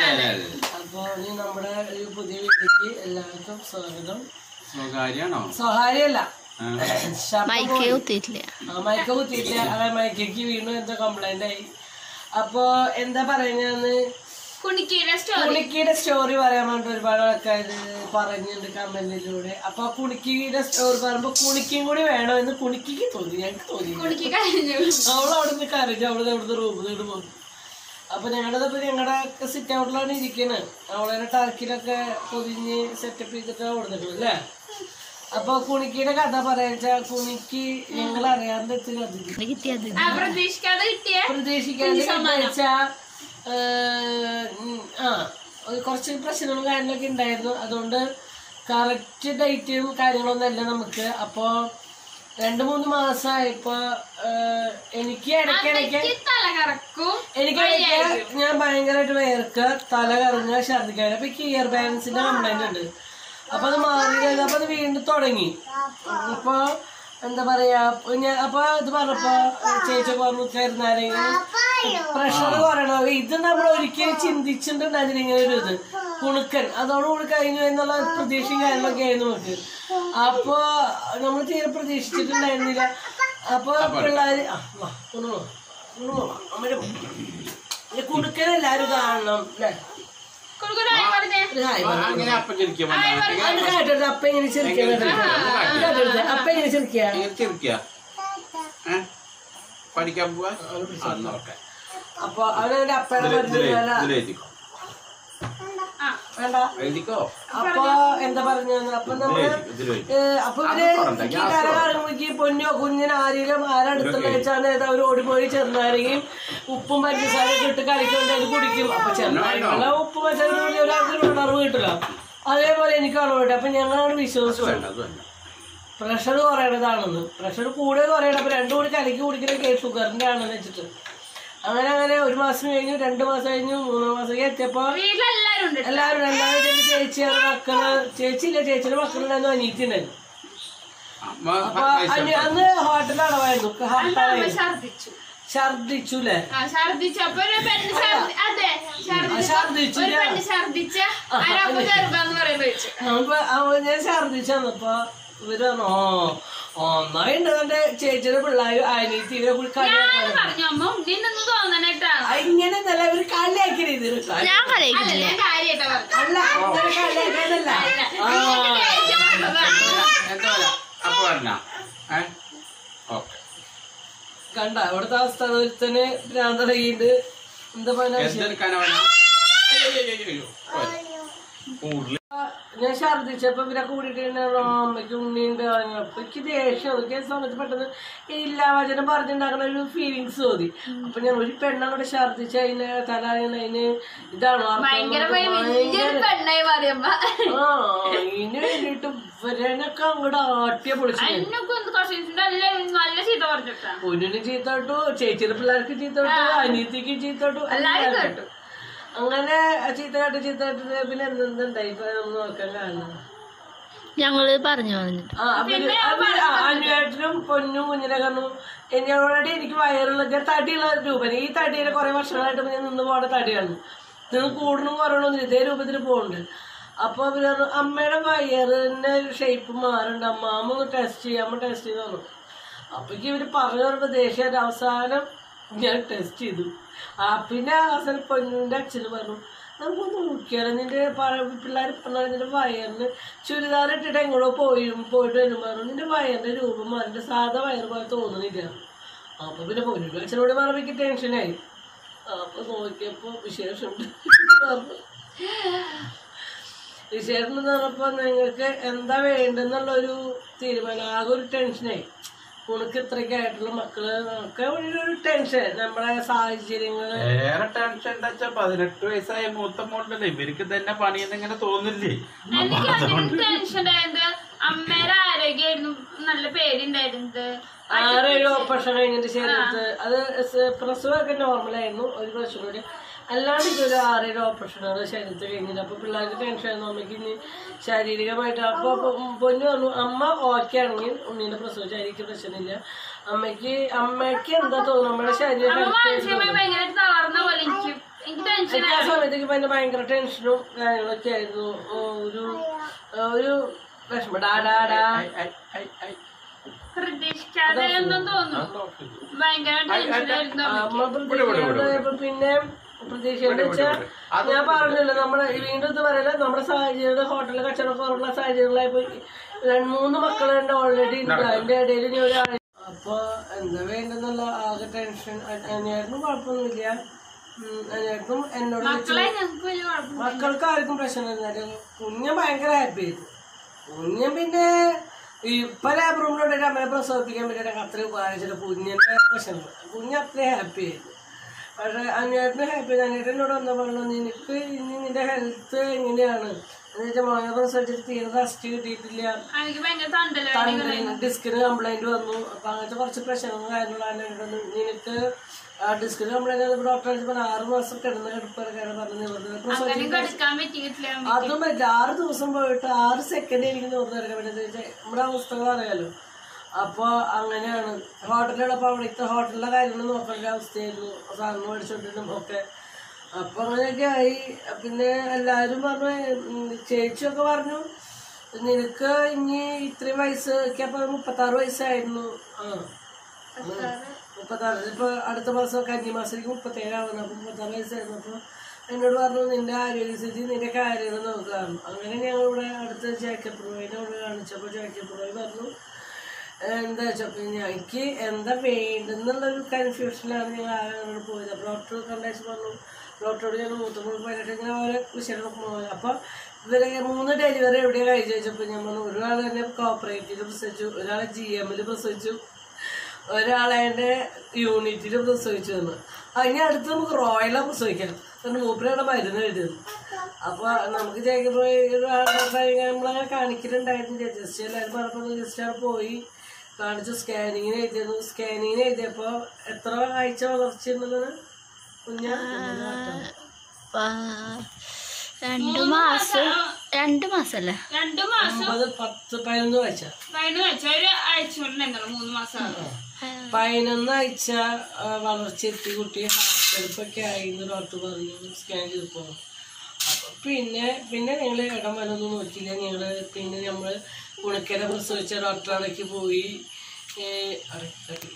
അതെ അതെ അപ്പൊ ഇനി നമ്മുടെ ഒരു പുതിയ വീട്ടിലേക്ക് എല്ലാവർക്കും സ്വാഗതം സ്വകാര്യാണോ സ്വകാര്യമല്ല ആ. ശബ്ദം മൈക്ക് കുത്തിയിട്ടില്ല ആ, മൈക്ക് കുത്തിയിട്ടില്ല അതെ മൈക്കയ്ക്ക് വീണ്ടും എന്തോ കംപ്ലൈന്റ് ആയി അപ്പൊ എന്താ പറയുന്നതെന്ന് കുണിക്കീടെ സ്റ്റോറി കുണിക്കിയുടെ സ്റ്റോറി പറയാൻ വേണ്ടി ഒരുപാട് ആൾക്കാർ പറഞ്ഞിട്ടുണ്ട് കമന്റിലൂടെ അപ്പൊ ആ കുണിക്കിയുടെ സ്റ്റോറി പറയുമ്പോ കുണിക്കും കൂടി വേണോ എന്ന് കുണിക്കിക്ക് തോന്നി ഞങ്ങൾക്ക് തോന്നി കുണിക്ക് കഴിഞ്ഞു അവൾ അവിടെ നിന്ന് കരഞ്ഞു അവിടെ അവിടുന്ന് റൂമിൽ നിന്ന് പോകുന്നു അപ്പൊ ഞങ്ങളുടെ ഇപ്പൊ ഞങ്ങളുടെ സിറ്റ് ഔട്ടിലാണ് ഇരിക്കുന്നത് അവളെ ടാക്കിലൊക്കെ പൊതിഞ്ഞ് സെറ്റപ്പ് ചെയ്തിട്ട് കൊടുത്തിട്ടുണ്ട് അല്ലേ അപ്പൊ കുണിക്കിയുടെ കഥ പറയാ കുണിക്ക് ഞങ്ങൾ അറിയാണ്ട് എത്തി കഥ കിട്ടിയത് ആ പ്രതീക്ഷിക്കാതെ കിട്ടിയ പ്രതീക്ഷിക്കാതെ വെച്ച ആ ഒരു കുറച്ച് പ്രശ്നങ്ങളും കാര്യങ്ങളൊക്കെ ഉണ്ടായിരുന്നു അതുകൊണ്ട് കറക്റ്റ് ഡേറ്റും കാര്യങ്ങളൊന്നും അല്ല നമുക്ക് അപ്പോ രണ്ട് മൂന്ന് മാസമായപ്പോ എനിക്ക് ഇടയ്ക്കിടയ്ക്ക് എനിക്ക് തല കറക്കും എനിക്ക് ഇടയ്ക്ക് ഞാൻ ഭയങ്കരമായിട്ട് വേർക്കുക തല കറങ്ങുക ഛർദിക്കാൻ അപ്പൊ എനിക്ക് ഇയർ ബാലൻസിന്റെ കംപ്ലൈന്റ് ഉണ്ട് അപ്പൊ അത് മാറി അപ്പൊ അത് വീണ്ടും തുടങ്ങി അപ്പൊ എന്താ പറയാ ഇപ്പൊ ഞാൻ അപ്പൊ ഇത് പറഞ്ഞപ്പോ ചേച്ചി പറഞ്ഞു കരുന്നാരെങ്കിലും പ്രഷർ കുറയണം ഇത് നമ്മൾ ഒരിക്കലും ചിന്തിച്ചിട്ടുണ്ടായിരുന്നു ഇങ്ങനെ ഒരു ഇത് കുണുക്കൻ അതോടുകൂടി കഴിഞ്ഞു എന്നുള്ള പ്രതീക്ഷയും കാര്യങ്ങളൊക്കെ ആയിരുന്നു നമുക്ക് അപ്പൊ നമ്മൾ തീരെ പ്രതീക്ഷിച്ചിട്ടുണ്ടായിരുന്നില്ല അപ്പൊ പിള്ളേര് ആ, വാ, ഒന്ന് വാ, ഒന്ന് വാ, അമ്മയുടെ വാ. ഈ കുണുക്കൻ എല്ലാരും കാണണം അല്ലേ കൊടുക്കൂടായി പറഞ്ഞേ ഒരു ഹായ് ആ, പറ. അങ്ങനെ അപ്പം ചിരിക്കാൻ അത് കേട്ടോട്ടെ അപ്പ ഇങ്ങനെ ചിരിക്കുക കേട്ടോട്ടെ അപ്പ ഇങ്ങനെ ചിരിക്കുക എങ്ങനെ ചിരിക്കുക ഏ? പഠിക്കാൻ പോവാ ആ, നോക്കാം അപ്പൊ അവനവന്റെ അപ്പയുടെ പരിചയം ഇതിലെഴുതിക്കോ ആ വേണ്ട എഴുതിക്കോ അപ്പൊ എന്താ പറഞ്ഞു അപ്പൊ നമ്മള് ഇതിലെഴുതിക്കോ ഇതിലെഴുതി ഏ, അപ്പൊ ഇവര് ഈ കര കാണുമ്പോഴേക്ക് പൊന്നോ കുഞ്ഞിന് ആരെങ്കിലും ആരടുത്തുള്ള വെച്ചാൽ ഏതാ ഒരു ഓടിപ്പോയി ചെറുനാരങ്ങയും ഉപ്പും പഞ്ചസാരയും ഇട്ട് കളിക്കൊണ്ട് അത് കുടിക്കും അപ്പൊ ചെറുനാരങ്ങ ഉപ്പ് പഞ്ചസാര ഒരാൾക്ക് ഉണർവ് കിട്ടില്ല അതേപോലെ എനിക്കാണ് വേണ്ടത് അപ്പൊ ഞങ്ങളാണ് വിശ്വസിച്ചു വേണ്ട അത് വേണ്ട പ്രഷർ കുറയണതാണെന്ന് പ്രഷർ കൂടെ കുറയണം അപ്പൊ രണ്ടും കൂടി കലക്കി കുടിക്കുന്ന ഷുഗറിന്റെ ആണെന്ന് വെച്ചിട്ട് അങ്ങനെ അങ്ങനെ ഒരു മാസം കഴിഞ്ഞു രണ്ട് മാസം കഴിഞ്ഞു മൂന്നാം മാസം കഴിഞ്ഞ് എത്തിയപ്പോ വീട്ടിലെല്ലാരും ഉണ്ട് എല്ലാവരും രണ്ടാമത് ചെന്ന് ചേച്ചിയാണ് മക്കള് ചേച്ചിയില്ല ചേച്ചിയുടെ മക്കളുണ്ടായിരുന്നു അനീറ്റുണ്ടായിരുന്നു അമ്മ അപ്പൊ അനി- അന്ന് ഹോട്ടൽ അടവായിരുന്നു അമ്മ ഹർത്താലായിരുന്നു ഛർദിച്ചു ഛർദിച്ചു അല്ലേ ആ ഛർദിച്ചു അപ്പൊ ഒരു പെണ്ണ് ഛർദി അതെ ഛർദിച്ചപ്പോ ഛർദിച്ചു ഒരു പെണ്ണ് ഛർദിച്ച ആരപ്പ ഗർഭം പറയുമ്പോ വെച്ചു അപ്പൊ അവ- ഞാൻ ഛർദിച്ചു വന്നപ്പോ ഇവര് പറഞ്ഞു ഓ ഒന്നായിണ്ട് എന്റെ ചേച്ചിയുടെ പിള്ളേര് അനീത്തി ഇവരെ കൂടി ഞാൻ കളിയാക്കാൻ പറഞ്ഞു അമ്മ ഉണ്ണി നിന്ന് തോന്നണേട്ടാണ് ഇങ്ങനെ നല്ല ഇവര് കളിയാക്കി രീതിയിൽ ഞാൻ കരയിട്ടില്ല അല്ല ഞാൻ കാര്യായിട്ടാ പറഞ്ഞു അല്ല അങ്ങനെ കളിയാക്കാനല്ല ആ എന്താ പറയാ അപ്പൊ വരണ ഏ ഓക്കെ കണ്ട ഇവിടുത്തെ അവസ്ഥ ഒരുത്തന് ഭ്രാന്തടങ്ങിണ്ട് എന്താ പറയുക എന്തെടുക്കാനാ പറഞ്ഞ കൂടുതൽ ഞാൻ ഛർദിച്ചപ്പോ ഇവരെ കൂടിയിട്ട് അമ്മയ്ക്ക് ഉണ്ണിയുണ്ട് അപ്പൊ എനിക്ക് ദേഷ്യം എനിക്ക് ആ സമയത്ത് പെട്ടെന്ന് ഈ ഇല്ലാവചനം പറഞ്ഞുണ്ടാക്കുന്ന ഒരു ഫീലിങ്സ് തോന്നി അപ്പൊ ഞാൻ ഒരു പെണ്ണങ്ങോട്ട് ഛർദിച്ച് അതിന് തല അതിന് അതിന് ഇതാണോ അർത്ഥം ഭയങ്കരമായി എന്നൊക്കെ വലിയൊരു പെണ്ണായി പറയുമ്പോ ആ അതിന് വേണ്ടിട്ട് ഇവരനൊക്കെ അങ്ങോട്ട് ആട്ടിയ പൊളിച്ചു എന്നൊക്കെ ഒന്ന് കുറച്ച് നല്ല നല്ല ചീത്ത പറഞ്ഞിട്ടാ പൊന്നിന് ചീത്തോട്ടു ചേച്ചിയുടെ പിള്ളേർക്ക് ചീത്തോട്ടു അനിയത്തിക്ക് ചീത്തോട്ടു എല്ലാരും കേട്ടു അങ്ങനെ ചീത്ത കേട്ട് ചീത്ത കേട്ടിട്ട് പിന്നെ എന്തെന്തുണ്ടായി ഇപ്പൊ നമുക്ക് നോക്കാൻ കാരണം ഞങ്ങള് പറഞ്ഞു പറഞ്ഞിട്ട് ആ, അവര് അവര് ആ, അനുവേട്ടനും പൊന്നും കുഞ്ഞിനെ കണ്ണു ഓൾറെഡി എനിക്ക് വയറുള്ള ഞാൻ തടിയുള്ള രൂപൻ ഈ തടിയുടെ കുറെ വർഷങ്ങളായിട്ട് ഞാൻ നിന്ന് പോണ തടിയാണ് നിന്ന് കൂടണം കുറയണമെന്ന് ഇതേ രൂപത്തിൽ പോകുന്നുണ്ട് അപ്പൊ അവര് പറഞ്ഞു അമ്മയുടെ വയറിന്റെ ഷേപ്പ് മാറുന്നുണ്ട് അമ്മ അമ്മ ഒന്ന് ടെസ്റ്റ് ചെയ്യാം അമ്മ ടെസ്റ്റ് ചെയ്ത് തന്നു അപ്പൊക്ക് ഇവര് പറഞ്ഞു പറഞ്ഞപ്പോ ദേഷ്യം അവസാനം ഞാൻ ടെസ്റ്റ് ചെയ്തു ആ പിന്നെ അവസാനം പൊന്നിന്റെ അച്ഛന് പറഞ്ഞു നമുക്കൊന്ന് നോക്കിയാലോ നിന്റെ പിള്ളേർ പറഞ്ഞാൽ നിന്റെ വയറിന് ചുരിദാർ ഇട്ടിട്ട് എങ്ങോട്ടോ പോയി പോയിട്ട് വരുമ്പോ പറഞ്ഞു നിന്റെ വയറിന്റെ രൂപം മാറിന്റെ സാധാ വയറ് പോലെ തോന്നുന്നില്ല അപ്പൊ പിന്നെ പൊന്നിന്റെ അച്ഛനോട് പറഞ്ഞപ്പോ എനിക്ക് ടെൻഷനായി അപ്പൊ നോക്കിയപ്പോ വിശേഷമുണ്ട് പറഞ്ഞു. വിശേഷം എന്ന് പറഞ്ഞപ്പോ നിങ്ങൾക്ക് എന്താ വേണ്ടെന്നുള്ള ഒരു തീരുമാനം ആകെ ഒരു ടെൻഷനായി ഉണക്ക് ഇത്രയൊക്കെ ആയിട്ടുള്ള മക്കള് ഒക്കെ ഒരു ടെൻഷൻ നമ്മുടെ സാഹചര്യങ്ങള് ഏറെ ടെൻഷൻ എന്താ വെച്ചാ പതിനെട്ട് വയസ്സായ മൂത്ത മോളുണ്ടല്ലോ ഇവർക്ക് തന്നെ പണിയെന്ന് ഇങ്ങനെ തോന്നില്ലേ എനിക്ക് അതിന് ടെൻഷൻ ഉണ്ടായത് അമ്മയുടെ ആരോഗ്യമായിരുന്നു നല്ല പേരുണ്ടായിരുന്നത് ആറേഴ് ഓപ്പറേഷൻ കഴിഞ്ഞിട്ട് ശരീരത്ത് അത് സ് പ്രസവമൊക്കെ നോർമലായിരുന്നു ഒരു പ്രശ്നം കൂടി അല്ലാണ്ട് ഇതൊരു ആറേഴ് ഓപ്പറേഷനാണ് ശരീരത്തിൽ കഴിഞ്ഞിട്ട് അപ്പൊ പിള്ളേർക്ക് ടെൻഷൻ ആയിരുന്നു അമ്മയ്ക്ക് ഇനി ശാരീരികമായിട്ട് അപ്പൊ പൊ- പൊന്നു പറഞ്ഞു അമ്മ ഓക്കെ ആണെങ്കിൽ ഉണ്ണീന്റെ പ്രസവിച്ചായിരിക്കും പ്രശ്നമില്ല അമ്മയ്ക്ക് അമ്മയ്ക്ക് എന്താ തോന്നുന്നു നമ്മുടെ ശരീരം അമ്മ മാനസികമായി ഭയങ്കരമായിട്ട് തളർന്ന പോലെ എനിക്ക് എനിക്ക് ടെൻഷൻ എനിക്ക് ആ സമയത്തേക്ക് ഇപ്പൊ എന്റെ ഭയങ്കര ടെൻഷനും കാര്യങ്ങളൊക്കെ ആയിരുന്നു ഓ, ഒരു ഒരു വിഷമം ഡാ ഡാ ഡാ പ്രതീക്ഷിക്കാതെ ഒന്നും തോന്നുന്നു ഭയങ്കര ടെൻഷനായിരുന്നു അമ്മ പ്രതീക്ഷയോടെ ഇപ്പൊ പിന്നെ പ്രതീക്ഷയെന്ന് വെച്ചാൽ ഞാൻ പറഞ്ഞല്ലോ നമ്മുടെ വീണ്ടും ഇത് പറയല നമ്മുടെ സാഹചര്യം ഹോട്ടലിൽ കച്ചവടം കുറവുള്ള സാഹചര്യങ്ങളായപ്പോ രണ്ട് മൂന്ന് മക്കളുണ്ട് ഓൾറെഡി ഉണ്ട് അതിന്റെ ഇടയിൽ ഇനി ഒരാൾ അപ്പൊ എന്താ വേണ്ടെന്നുള്ള ആകെ ടെൻഷൻ അനിയായിരുന്നു കുഴപ്പമൊന്നുമില്ല ഉം, അനിയായിരുന്നു എന്നോട് ചോദിച്ചു മക്കളെ ഞങ്ങൾക്ക് വലിയ കുഴപ്പം മക്കൾക്ക് ആർക്കും പ്രശ്നമില്ല കുഞ്ഞൻ ഭയങ്കര ഹാപ്പി ആയിരുന്നു കുഞ്ഞൻ പിന്നെ ഇപ്പൊ ലാബ് റൂമിലുണ്ടെങ്കിൽ അമ്മനെ പ്രസവിപ്പിക്കാൻ പറ്റിയ അത്രയും ഉപകാരിച്ചിട്ട് കുഞ്ഞിന്റെ പ്രശ്നം കുഞ്ഞ് അത്രയും ഹാപ്പി ആയിരുന്നു പക്ഷെ അനിയേട്ടന് ഹാപ്പി അനിയേട്ടൻ എന്നോട് വന്ന പറഞ്ഞു നിനക്ക് ഇനി നിന്റെ ഹെൽത്ത് എങ്ങനെയാണ് എന്ന് വെച്ചാൽ മോനെ പ്രസവിച്ചിട്ട് തീരെ റെസ്റ്റ് കിട്ടിയിട്ടില്ല എനിക്ക് ഭയങ്കര തണ്ടല ഡിസ്കിന് കംപ്ലൈന്റ് വന്നു അപ്പൊ അങ്ങനത്തെ കുറച്ച് പ്രശ്നങ്ങളും കാര്യങ്ങളാണ് എന്നോട് നിനക്ക് ഡിസ്കിന് കംപ്ലൈന്റ് വന്നപ്പോൾ ഡോക്ടർ പറഞ്ഞ ആറ് മാസം കിടന്ന് കിടപ്പൊക്കെ പറഞ്ഞു പ്രസവിച്ചു അങ്ങനെ കടുക്കാൻ പറ്റിയിട്ടില്ല അതും പറ്റില്ല ആറ് ദിവസം പോയിട്ട് ആറ് സെക്കൻഡ് എനിക്ക് നോർന്ന് എടുക്കാൻ പറ്റുന്നത് നമ്മുടെ അവസ്ഥകൾ അറിയാലോ അപ്പൊ അങ്ങനെയാണ് ഹോട്ടലിലപ്പോ അവിടുത്തെ ഹോട്ടലിലെ കാര്യങ്ങൾ നോക്കേണ്ട അവസ്ഥയായിരുന്നു സാധനം മേടിച്ചോണ്ടിട്ടും ഒക്കെ അപ്പൊ അങ്ങനെയൊക്കെ ആയി പിന്നെ എല്ലാരും പറഞ്ഞു ഉം, ചേച്ചിയൊക്കെ പറഞ്ഞു നിനക്ക് ഇനി ഇത്രയും വയസ്സ് എനിക്ക് അപ്പൊ മുപ്പത്താറ് വയസ്സായിരുന്നു ആ മുപ്പത്താറ് ഇപ്പൊ അടുത്ത മാസം കന്നി മാസത്തേക്ക് മുപ്പത്തേഴാവണം അപ്പൊ മുപ്പത്താറ് വയസ്സായിരുന്നു അപ്പൊ എന്നോട് പറഞ്ഞു നിന്റെ ആരോഗ്യസ്ഥിതി നിന്റെ കാര്യങ്ങൾ നോക്കാറുണ്ട് അങ്ങനെ ഞങ്ങൾ ഇവിടെ അടുത്ത ജാക്കറ്റ് റോയിനെ അവിടെ കാണിച്ചപ്പോൾ ജാക്കറ്റ് റോയ് പറഞ്ഞു എന്താ വെച്ചപ്പോ എനിക്ക് എന്താ വേണ്ടെന്നുള്ളൊരു കൺഫ്യൂഷനിലാണ് ഞങ്ങൾ ആകെ അങ്ങോട്ട് പോയത് അപ്പോൾ ഡോക്ടർ കണ്ടേച്ച് പറഞ്ഞു ഡോക്ടറോട് ഞാൻ മൂത്ത മോൾക്ക് പറഞ്ഞിട്ട് ഇങ്ങനെ ഓരോ വിഷയം പോയത് അപ്പോൾ ഇവരെ മൂന്ന് ഡെലിവറി എവിടെയാണ് കഴിച്ചു വെച്ചപ്പോൾ ഞാൻ പറഞ്ഞു ഒരാൾ തന്നെ കോപ്പറേറ്റീവിൽ പ്രസവിച്ചു ഒരാളെ ജി എമ്മിൽ പ്രസവിച്ചു ഒരാളെ എൻ്റെ യൂണിറ്റിൽ പ്രസവിച്ചു തന്നു അതിന് അടുത്ത് നമുക്ക് റോയലാണ് പ്രസവിക്കണം കാരണം മൂപ്പരാണ് മരുന്ന് എഴുതിയത് അപ്പൊ നമുക്ക് ജയിക്കുമ്പോൾ നമ്മളങ്ങനെ കാണിക്കലുണ്ടായിരുന്നു ജസ്റ്റ് എല്ലാവരും പറഞ്ഞപ്പോൾ ജസ്റ്റ് അവിടെ പോയി കാണിച്ചു സ്കാനിങ്ങിന് എഴുതിയിരുന്നു സ്കാനിങ്ങിന് എഴുതിയപ്പോ എത്ര ആഴ്ച വളർച്ചയുള്ളത് കുഞ്ഞാ പ- രണ്ട് മാസം രണ്ട് മാസല്ലേ രണ്ടു മാസം ഒമ്പത് പത്ത് പതിനൊന്ന് ആഴ്ച പതിനൊന്ന് വെച്ച ഒരു ആഴ്ച കൊണ്ടുണ്ടായിരുന്നുള്ളൂ മൂന്ന് മാസം പതിനൊന്ന് ആഴ്ച ആ, വളർച്ച എത്തി കുട്ടി ഹാർട്ട് എടുപ്പൊക്കെ ആയി എന്ന് ഡോക്ടർ പറഞ്ഞു സ്കാൻ ചെയ്തപ്പോ അപ്പൊ പിന്നെ പിന്നെ ഞങ്ങള് ഇടം വലൊന്നും നോക്കിയില്ല ഞങ്ങള് പിന്നെ നമ്മള് ഉണക്കര പ്രസവിച്ച ഡോക്ടറടക്ക് പോയി ഏ, അടക്കി, അടക്കി.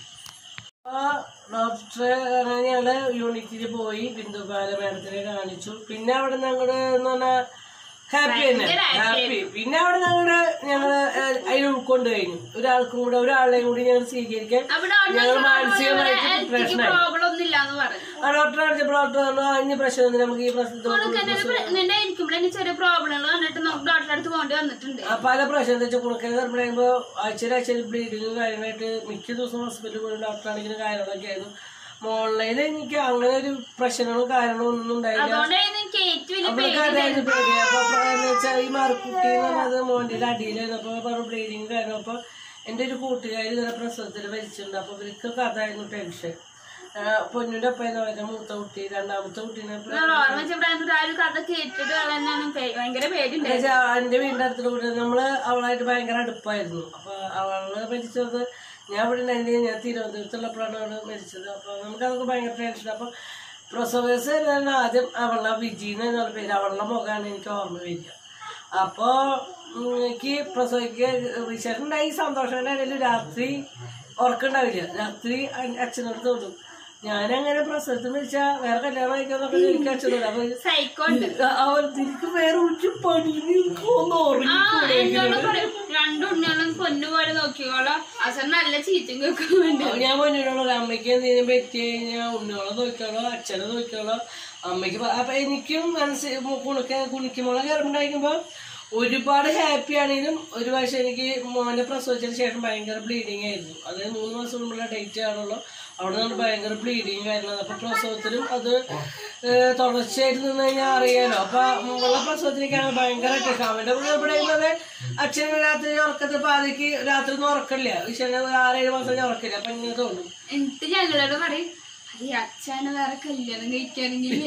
ആ ഡോക്ടറെ ഞങ്ങള് യൂണിറ്റിൽ പോയി ബിന്ദുപാല മാഡത്തിനെ കാണിച്ചു പിന്നെ അവിടെ ഞങ്ങള് എന്ന് പറഞ്ഞാൽ ഹാപ്പി തന്നെ ഹാപ്പി പിന്നെ അവിടെ ഞങ്ങള് ഞങ്ങള് അതിൽ ഉൾക്കൊണ്ട് കഴിഞ്ഞു ഒരാൾക്കും കൂടെ ഒരാളെയും കൂടി ഞങ്ങൾ സ്വീകരിക്കാൻ അപ്പൊ ഞങ്ങൾ മാനസികമായിട്ട് ഡോക്ടർ പ്രശ്നമായി പ്രോബ്ലം ഒന്നും ഇല്ലാന്ന് പറഞ്ഞു ആ ഡോക്ടറെ കാണിച്ചപ്പോൾ ഡോക്ടർ പറഞ്ഞു അതിന് പ്രശ്നമൊന്നും നമുക്ക് ഈ പ്രശ്നത്തിൽ നിന്റെ എനിക്കുമ്പോഴേ ചെറിയ പ്രോബ്ലങ്ങൾ വന്നിട്ട് നമുക്ക് ഡോക്ടറെ അടുത്ത് പോകേണ്ടി വന്നിട്ടുണ്ട് ആ പല പ്രശ്നം എന്താ വെച്ചാൽ കുണക്കൽ പറയുമ്പോൾ ആഴ്ചയിലാഴ്ചയിൽ ബ്ലീഡിങ്ങും കാര്യങ്ങളായിട്ട് മിക്ക ദിവസം ഹോസ്പിറ്റലിൽ പോയി ഡോക്ടർ ആണെങ്കിലും കാര്യങ്ങളൊക്കെ ആയിരുന്നു ഓൺലൈനിൽ എനിക്ക് അങ്ങനെ ഒരു പ്രശ്നങ്ങളും കാര്യങ്ങളും ഒന്നും ഉണ്ടായില്ല അതുകൊണ്ടായിരുന്നു എനിക്ക് ഏറ്റവും വലിയ അവൾക്ക് അതായത് പേടി അപ്പൊ അപ്പൊ എന്ന് വെച്ചാൽ ഈ മറുക്കുട്ടി എന്ന് പറഞ്ഞത് മോന്റെ അടിയിലായിരുന്നു അപ്പൊ പറഞ്ഞു ബ്ലീഡിങ് കാരണം അപ്പൊ എന്റെ ഒരു കൂട്ടുകാരി ഇങ്ങനെ പ്രസവത്തിൽ മരിച്ചിട്ടുണ്ട് അപ്പൊ ഇവർക്കൊക്കെ അതായിരുന്നു ടെൻഷൻ പൊന്നിന്റെ ഒപ്പം അവരുടെ മൂത്ത കുട്ടി രണ്ടാമത്തെ കുട്ടീനെ ഓർമ്മ വെച്ച പ്രായത്തിൽ ആ ഒരു കഥ കേട്ടിട്ട് തന്നെയാണ് ഭയങ്കര പേടിണ്ടായിരുന്നു എന്നുവെച്ചാ എന്റെ വീടിന്റെ അടുത്തുള്ള കൂടെ നമ്മള് അവളായിട്ട് ഭയങ്കര അടുപ്പായിരുന്നു അപ്പൊ അവള് മരിച്ചത് ഞാൻ ഇവിടെ ഉണ്ടായിരുന്നു ഞാൻ തിരുവനന്തപുരത്തുള്ളപ്പോഴാണ് അവള് മരിച്ചത് അപ്പൊ നമുക്ക് അതൊക്കെ ഭയങ്കര ടെൻഷൻ അപ്പൊ പ്രസവേഴ്സ് ആദ്യം അവളുടെ വിജീന്ന് എന്നുള്ള പേര് അവളുടെ മുഖമാണ് എനിക്ക് ഓർമ്മ വരിക അപ്പോ ഉം, എനിക്ക് പ്രസവിക്ക വിശേഷമുണ്ടായി സന്തോഷത്തിന്റെ ഇടയിൽ രാത്രി ഉറക്കുണ്ടാവില്ല രാത്രി അ- അച്ഛനടുത്ത് തോന്നും ഞാനങ്ങനെ പ്രസവത്തിൽ മരിച്ചാ വേറെ കല്യാണം കഴിക്കാന്നൊക്കെ എനിക്ക് അച്ഛനോട് അപ്പൊ സൈക്കോ അവൻ തിരിക്ക് വേറെ ഒരു പണിയിൽ ഒന്ന് ആ ഉറങ്ങി എന്നോട് പറയും രണ്ടു ഉണ്ണികളും പൊന്നു പോലെ നോക്കിക്കോളാം അവസാനം നല്ല ചീറ്റും കേൾക്കുന്നുണ്ട് ഞാൻ മുന്നിലുള്ള അമ്മയ്ക്ക് എന്തെങ്കിലും പറ്റി കഴിഞ്ഞാൽ ഉണ്ണിയോളെ നോക്കിക്കോളോ അച്ഛനെ നോക്കിക്കോളോ അമ്മയ്ക്ക് പ- അപ്പൊ എനിക്കും മനസ്സ് കുണുക്ക കുണിക്കുമ്പോളെ കയറുണ്ടായിരിക്കുമ്പോ ഒരുപാട് ഹാപ്പി ആണെങ്കിലും ഒരു പ്രാവശ്യം എനിക്ക് മോനെ പ്രസവിച്ചതിന് ശേഷം ഭയങ്കര ബ്ലീഡിങ് ആയിരുന്നു അത് മൂന്ന് മാസം മുമ്പുള്ള ഡേറ്റ് ആണല്ലോ അവിടെ നിന്ന് ഭയങ്കര ബ്ലീഡിങ് ആയിരുന്നു അപ്പൊ പ്രസവത്തിലും അത് ഏഹ്, തുടർച്ചയായിട്ട് നിന്ന് കഴിഞ്ഞാൽ അറിയാലോ അപ്പൊ മുമ്പുള്ള പ്രസവത്തിലേക്കാണ് ഭയങ്കര ടെൻഷൻ അവന്റെ കൂടെ പറയുന്നത് അച്ഛന് രാത്രി ഉറക്കത്തിൽ പാതിക്ക് രാത്രി ഒന്നും ഉറക്കില്ല വിഷയം ആറേഴ് മാസം ഞാൻ ഉറക്കില്ല അപ്പൊ ഇങ്ങനെ തോന്നും എന്നിട്ട് ഞങ്ങളോട് പറയും ഈ അച്ഛനെ വേറെ കല്യാണം കഴിക്കാണെങ്കിലേ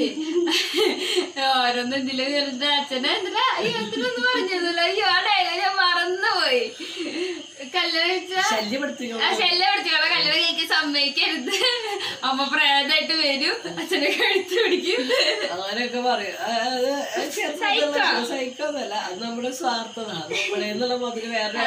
ഓരോന്നും എന്തിലും വെറുതെ അച്ഛനെ എന്തിനാ അയ്യോ എന്തിനൊന്നും പറഞ്ഞിരുന്നില്ല അയ്യോ ആ ഡയലോഗ് ഞാൻ മറന്നുപോയി കല്യാണം കഴിച്ചാ ശല്യപ്പെടുത്തിക്കോ ആ ശല്യം പിടിച്ചോളെ കല്യാണം കഴിക്കാൻ സമ്മതിക്കരുത് അമ്മ പ്രേതായിട്ട് വരും അച്ഛനെ കഴുത്ത് പിടിക്കും അങ്ങനെയൊക്കെ പറയും ആ, അത് ചെറുപ്പത്തിലുള്ള സൈക്കോന്നല്ല അത് നമ്മുടെ സ്വാർത്ഥത നമ്മുടെ എന്നുള്ള മുതല് വേറെ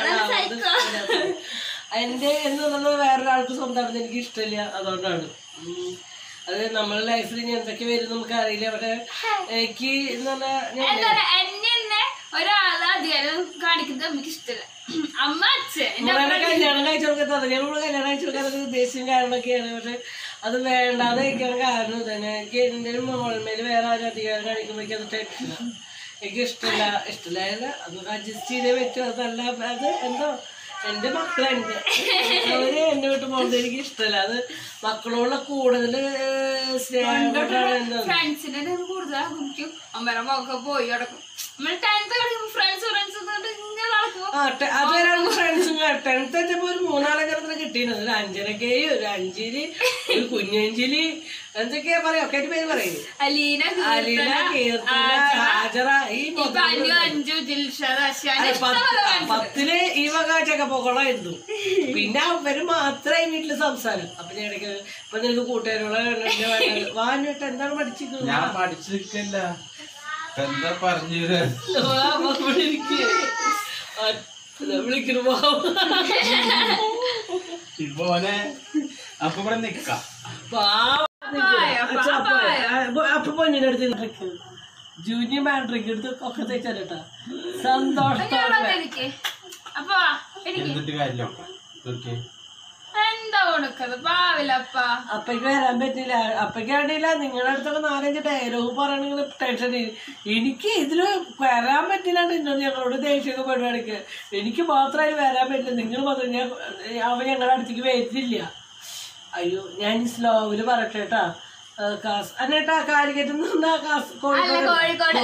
എന്റെ എന്നുള്ളത് വേറൊരാൾക്ക് സ്വന്തമാണെന്ന് എനിക്ക് ഇഷ്ടമില്ല അതുകൊണ്ടാണ് ഉം. അത് നമ്മുടെ ലൈഫിൽ ഇനി എന്തൊക്കെ വരും നമുക്ക് അറിയില്ല പക്ഷെ എനിക്ക് എന്ന് പറഞ്ഞാൽ ഞാൻ എന്താ പറയാ എന്നെ തന്നെ ഒരാള് അധികാരം കാണിക്കുന്നത് നമുക്ക് ഇഷ്ടമല്ല അമ്മ അച്ഛൻ എന്റെ നമ്മളെ കല്യാണം കഴിച്ചു കൊടുക്കുന്നത് ഞങ്ങൾ കല്യാണം കഴിച്ചു കൊടുക്കാൻ ഉദ്ദേശിച്ചും കാരണമൊക്കെയാണ് പക്ഷെ അത് വേണ്ടാന്ന് കഴിക്കാൻ കാരണം ഇത് തന്നെ എനിക്ക് എൻ്റെ മോൾമേൽ വേറെ ആരും അധികാരം കാണിക്കുമ്പോഴേക്കും അത് തെറ്റില്ല എനിക്ക് ഇഷ്ടമില്ല ഇഷ്ടമില്ല അത് അഡ്ജസ്റ്റ് ചെയ്തേ പറ്റും അതല്ല അത് എന്തോ എൻ്റെ മക്കളുണ്ട് അവര് എന്നെ വിട്ട് പോകുന്നത് എനിക്ക് ഇഷ്ടമല്ല അത് മക്കളോടുള്ള കൂടുതൽ സ്നേഹം കൊണ്ടാണ് എന്താ ഫ്രണ്ട്സിനെ കൂടുതൽ ആകും അമ്മയുടെ മുഖമൊക്കെ പോയി കിടക്കും നമ്മൾ ടെൻത്ത് കളിക്കുമ്പോ ഫ്രണ്ട്സ് ഫ്രണ്ട്സ് ഇങ്ങനെ നടക്കുമ്പോ ആ ടെ- അതുവരെ ഫ്രണ്ട്സും ടെൻത്ത് എത്തിയപ്പോ ഒരു മൂന്നാലഞ്ചരത്തിന് കിട്ടിയിരുന്നത് ഒരു അഞ്ചരക്കേ ഒരു അഞ്ചില് ഒരു കുഞ്ഞഞ്ചില് എന്തൊക്കെയാ പറയാ ഒക്കെ പേര് പറയും അലീന അലീന കീർത്തന ഹാജറ ഈ ഇപ്പൊ അനു അഞ്ചു ജിൽഷദ് അശ്വാൻ അല്ല, പത്ത്- പത്തില് ഈ വക ചക്കപ്പൊക്കോളായിരുന്നു പിന്നെ അവര് മാത്രമായി വീട്ടില് സംസാരം അപ്പൊ ഞാൻ ഇടയ്ക്ക് ഇപ്പൊ നിനക്ക് കൂട്ടുകാരോടെ വാഞ്ഞിട്ട് എന്താണ് പഠിച്ചിരിക്കുന്നത് ഞാൻ പഠിച്ചിരിക്കല്ല എന്താ പറഞ്ഞു വിളിക്കുന്നു ഇപ്പൊ ഓനെ അപ്പൊ ഇവിടെ നിക്കാം അപ്പൊ പൊന്നിന്റെ അടുത്ത് ട്രിക്ക് ജൂനിയർ മാട്രിക്ക് എടുത്ത് ഒക്കെ തേച്ചാലേട്ടാ സന്തോഷത്തോടെ എനിക്ക് അപ്പൊ എനിക്ക് എന്നിട്ട് കാര്യം ഓക്കെ എന്താ ഉണക്കത് പാവിലപ്പ അപ്പയ്ക്ക് വരാൻ പറ്റില്ല അപ്പയ്ക്ക് വേണ്ടിയില്ല നിങ്ങളുടെ അടുത്തൊക്കെ നാലഞ്ച് ഡയലോഗ് പറയണെങ്കിൽ ടെൻഷൻ എനിക്ക് ഇതില് വരാൻ പറ്റില്ലാണ്ട് എന്നോട് ഞങ്ങളോട് ദേഷ്യമൊക്കെ പരിപാടിക്ക് എനിക്ക് മാത്രമായി വരാൻ പറ്റില്ല നിങ്ങൾ മാത്രം ഞാൻ അവൻ ഞങ്ങളുടെ അടുത്തേക്ക് വരില്ല അയ്യോ ഞാൻ ഈ സ്ലോവില് പറയട്ടെ കേട്ടാ ആ, കാസ് അന്നേട്ടാ കാലിക്കറ്റ് നിന്നാ കാസ് കോഴിക്കോട് കോഴിക്കോട്.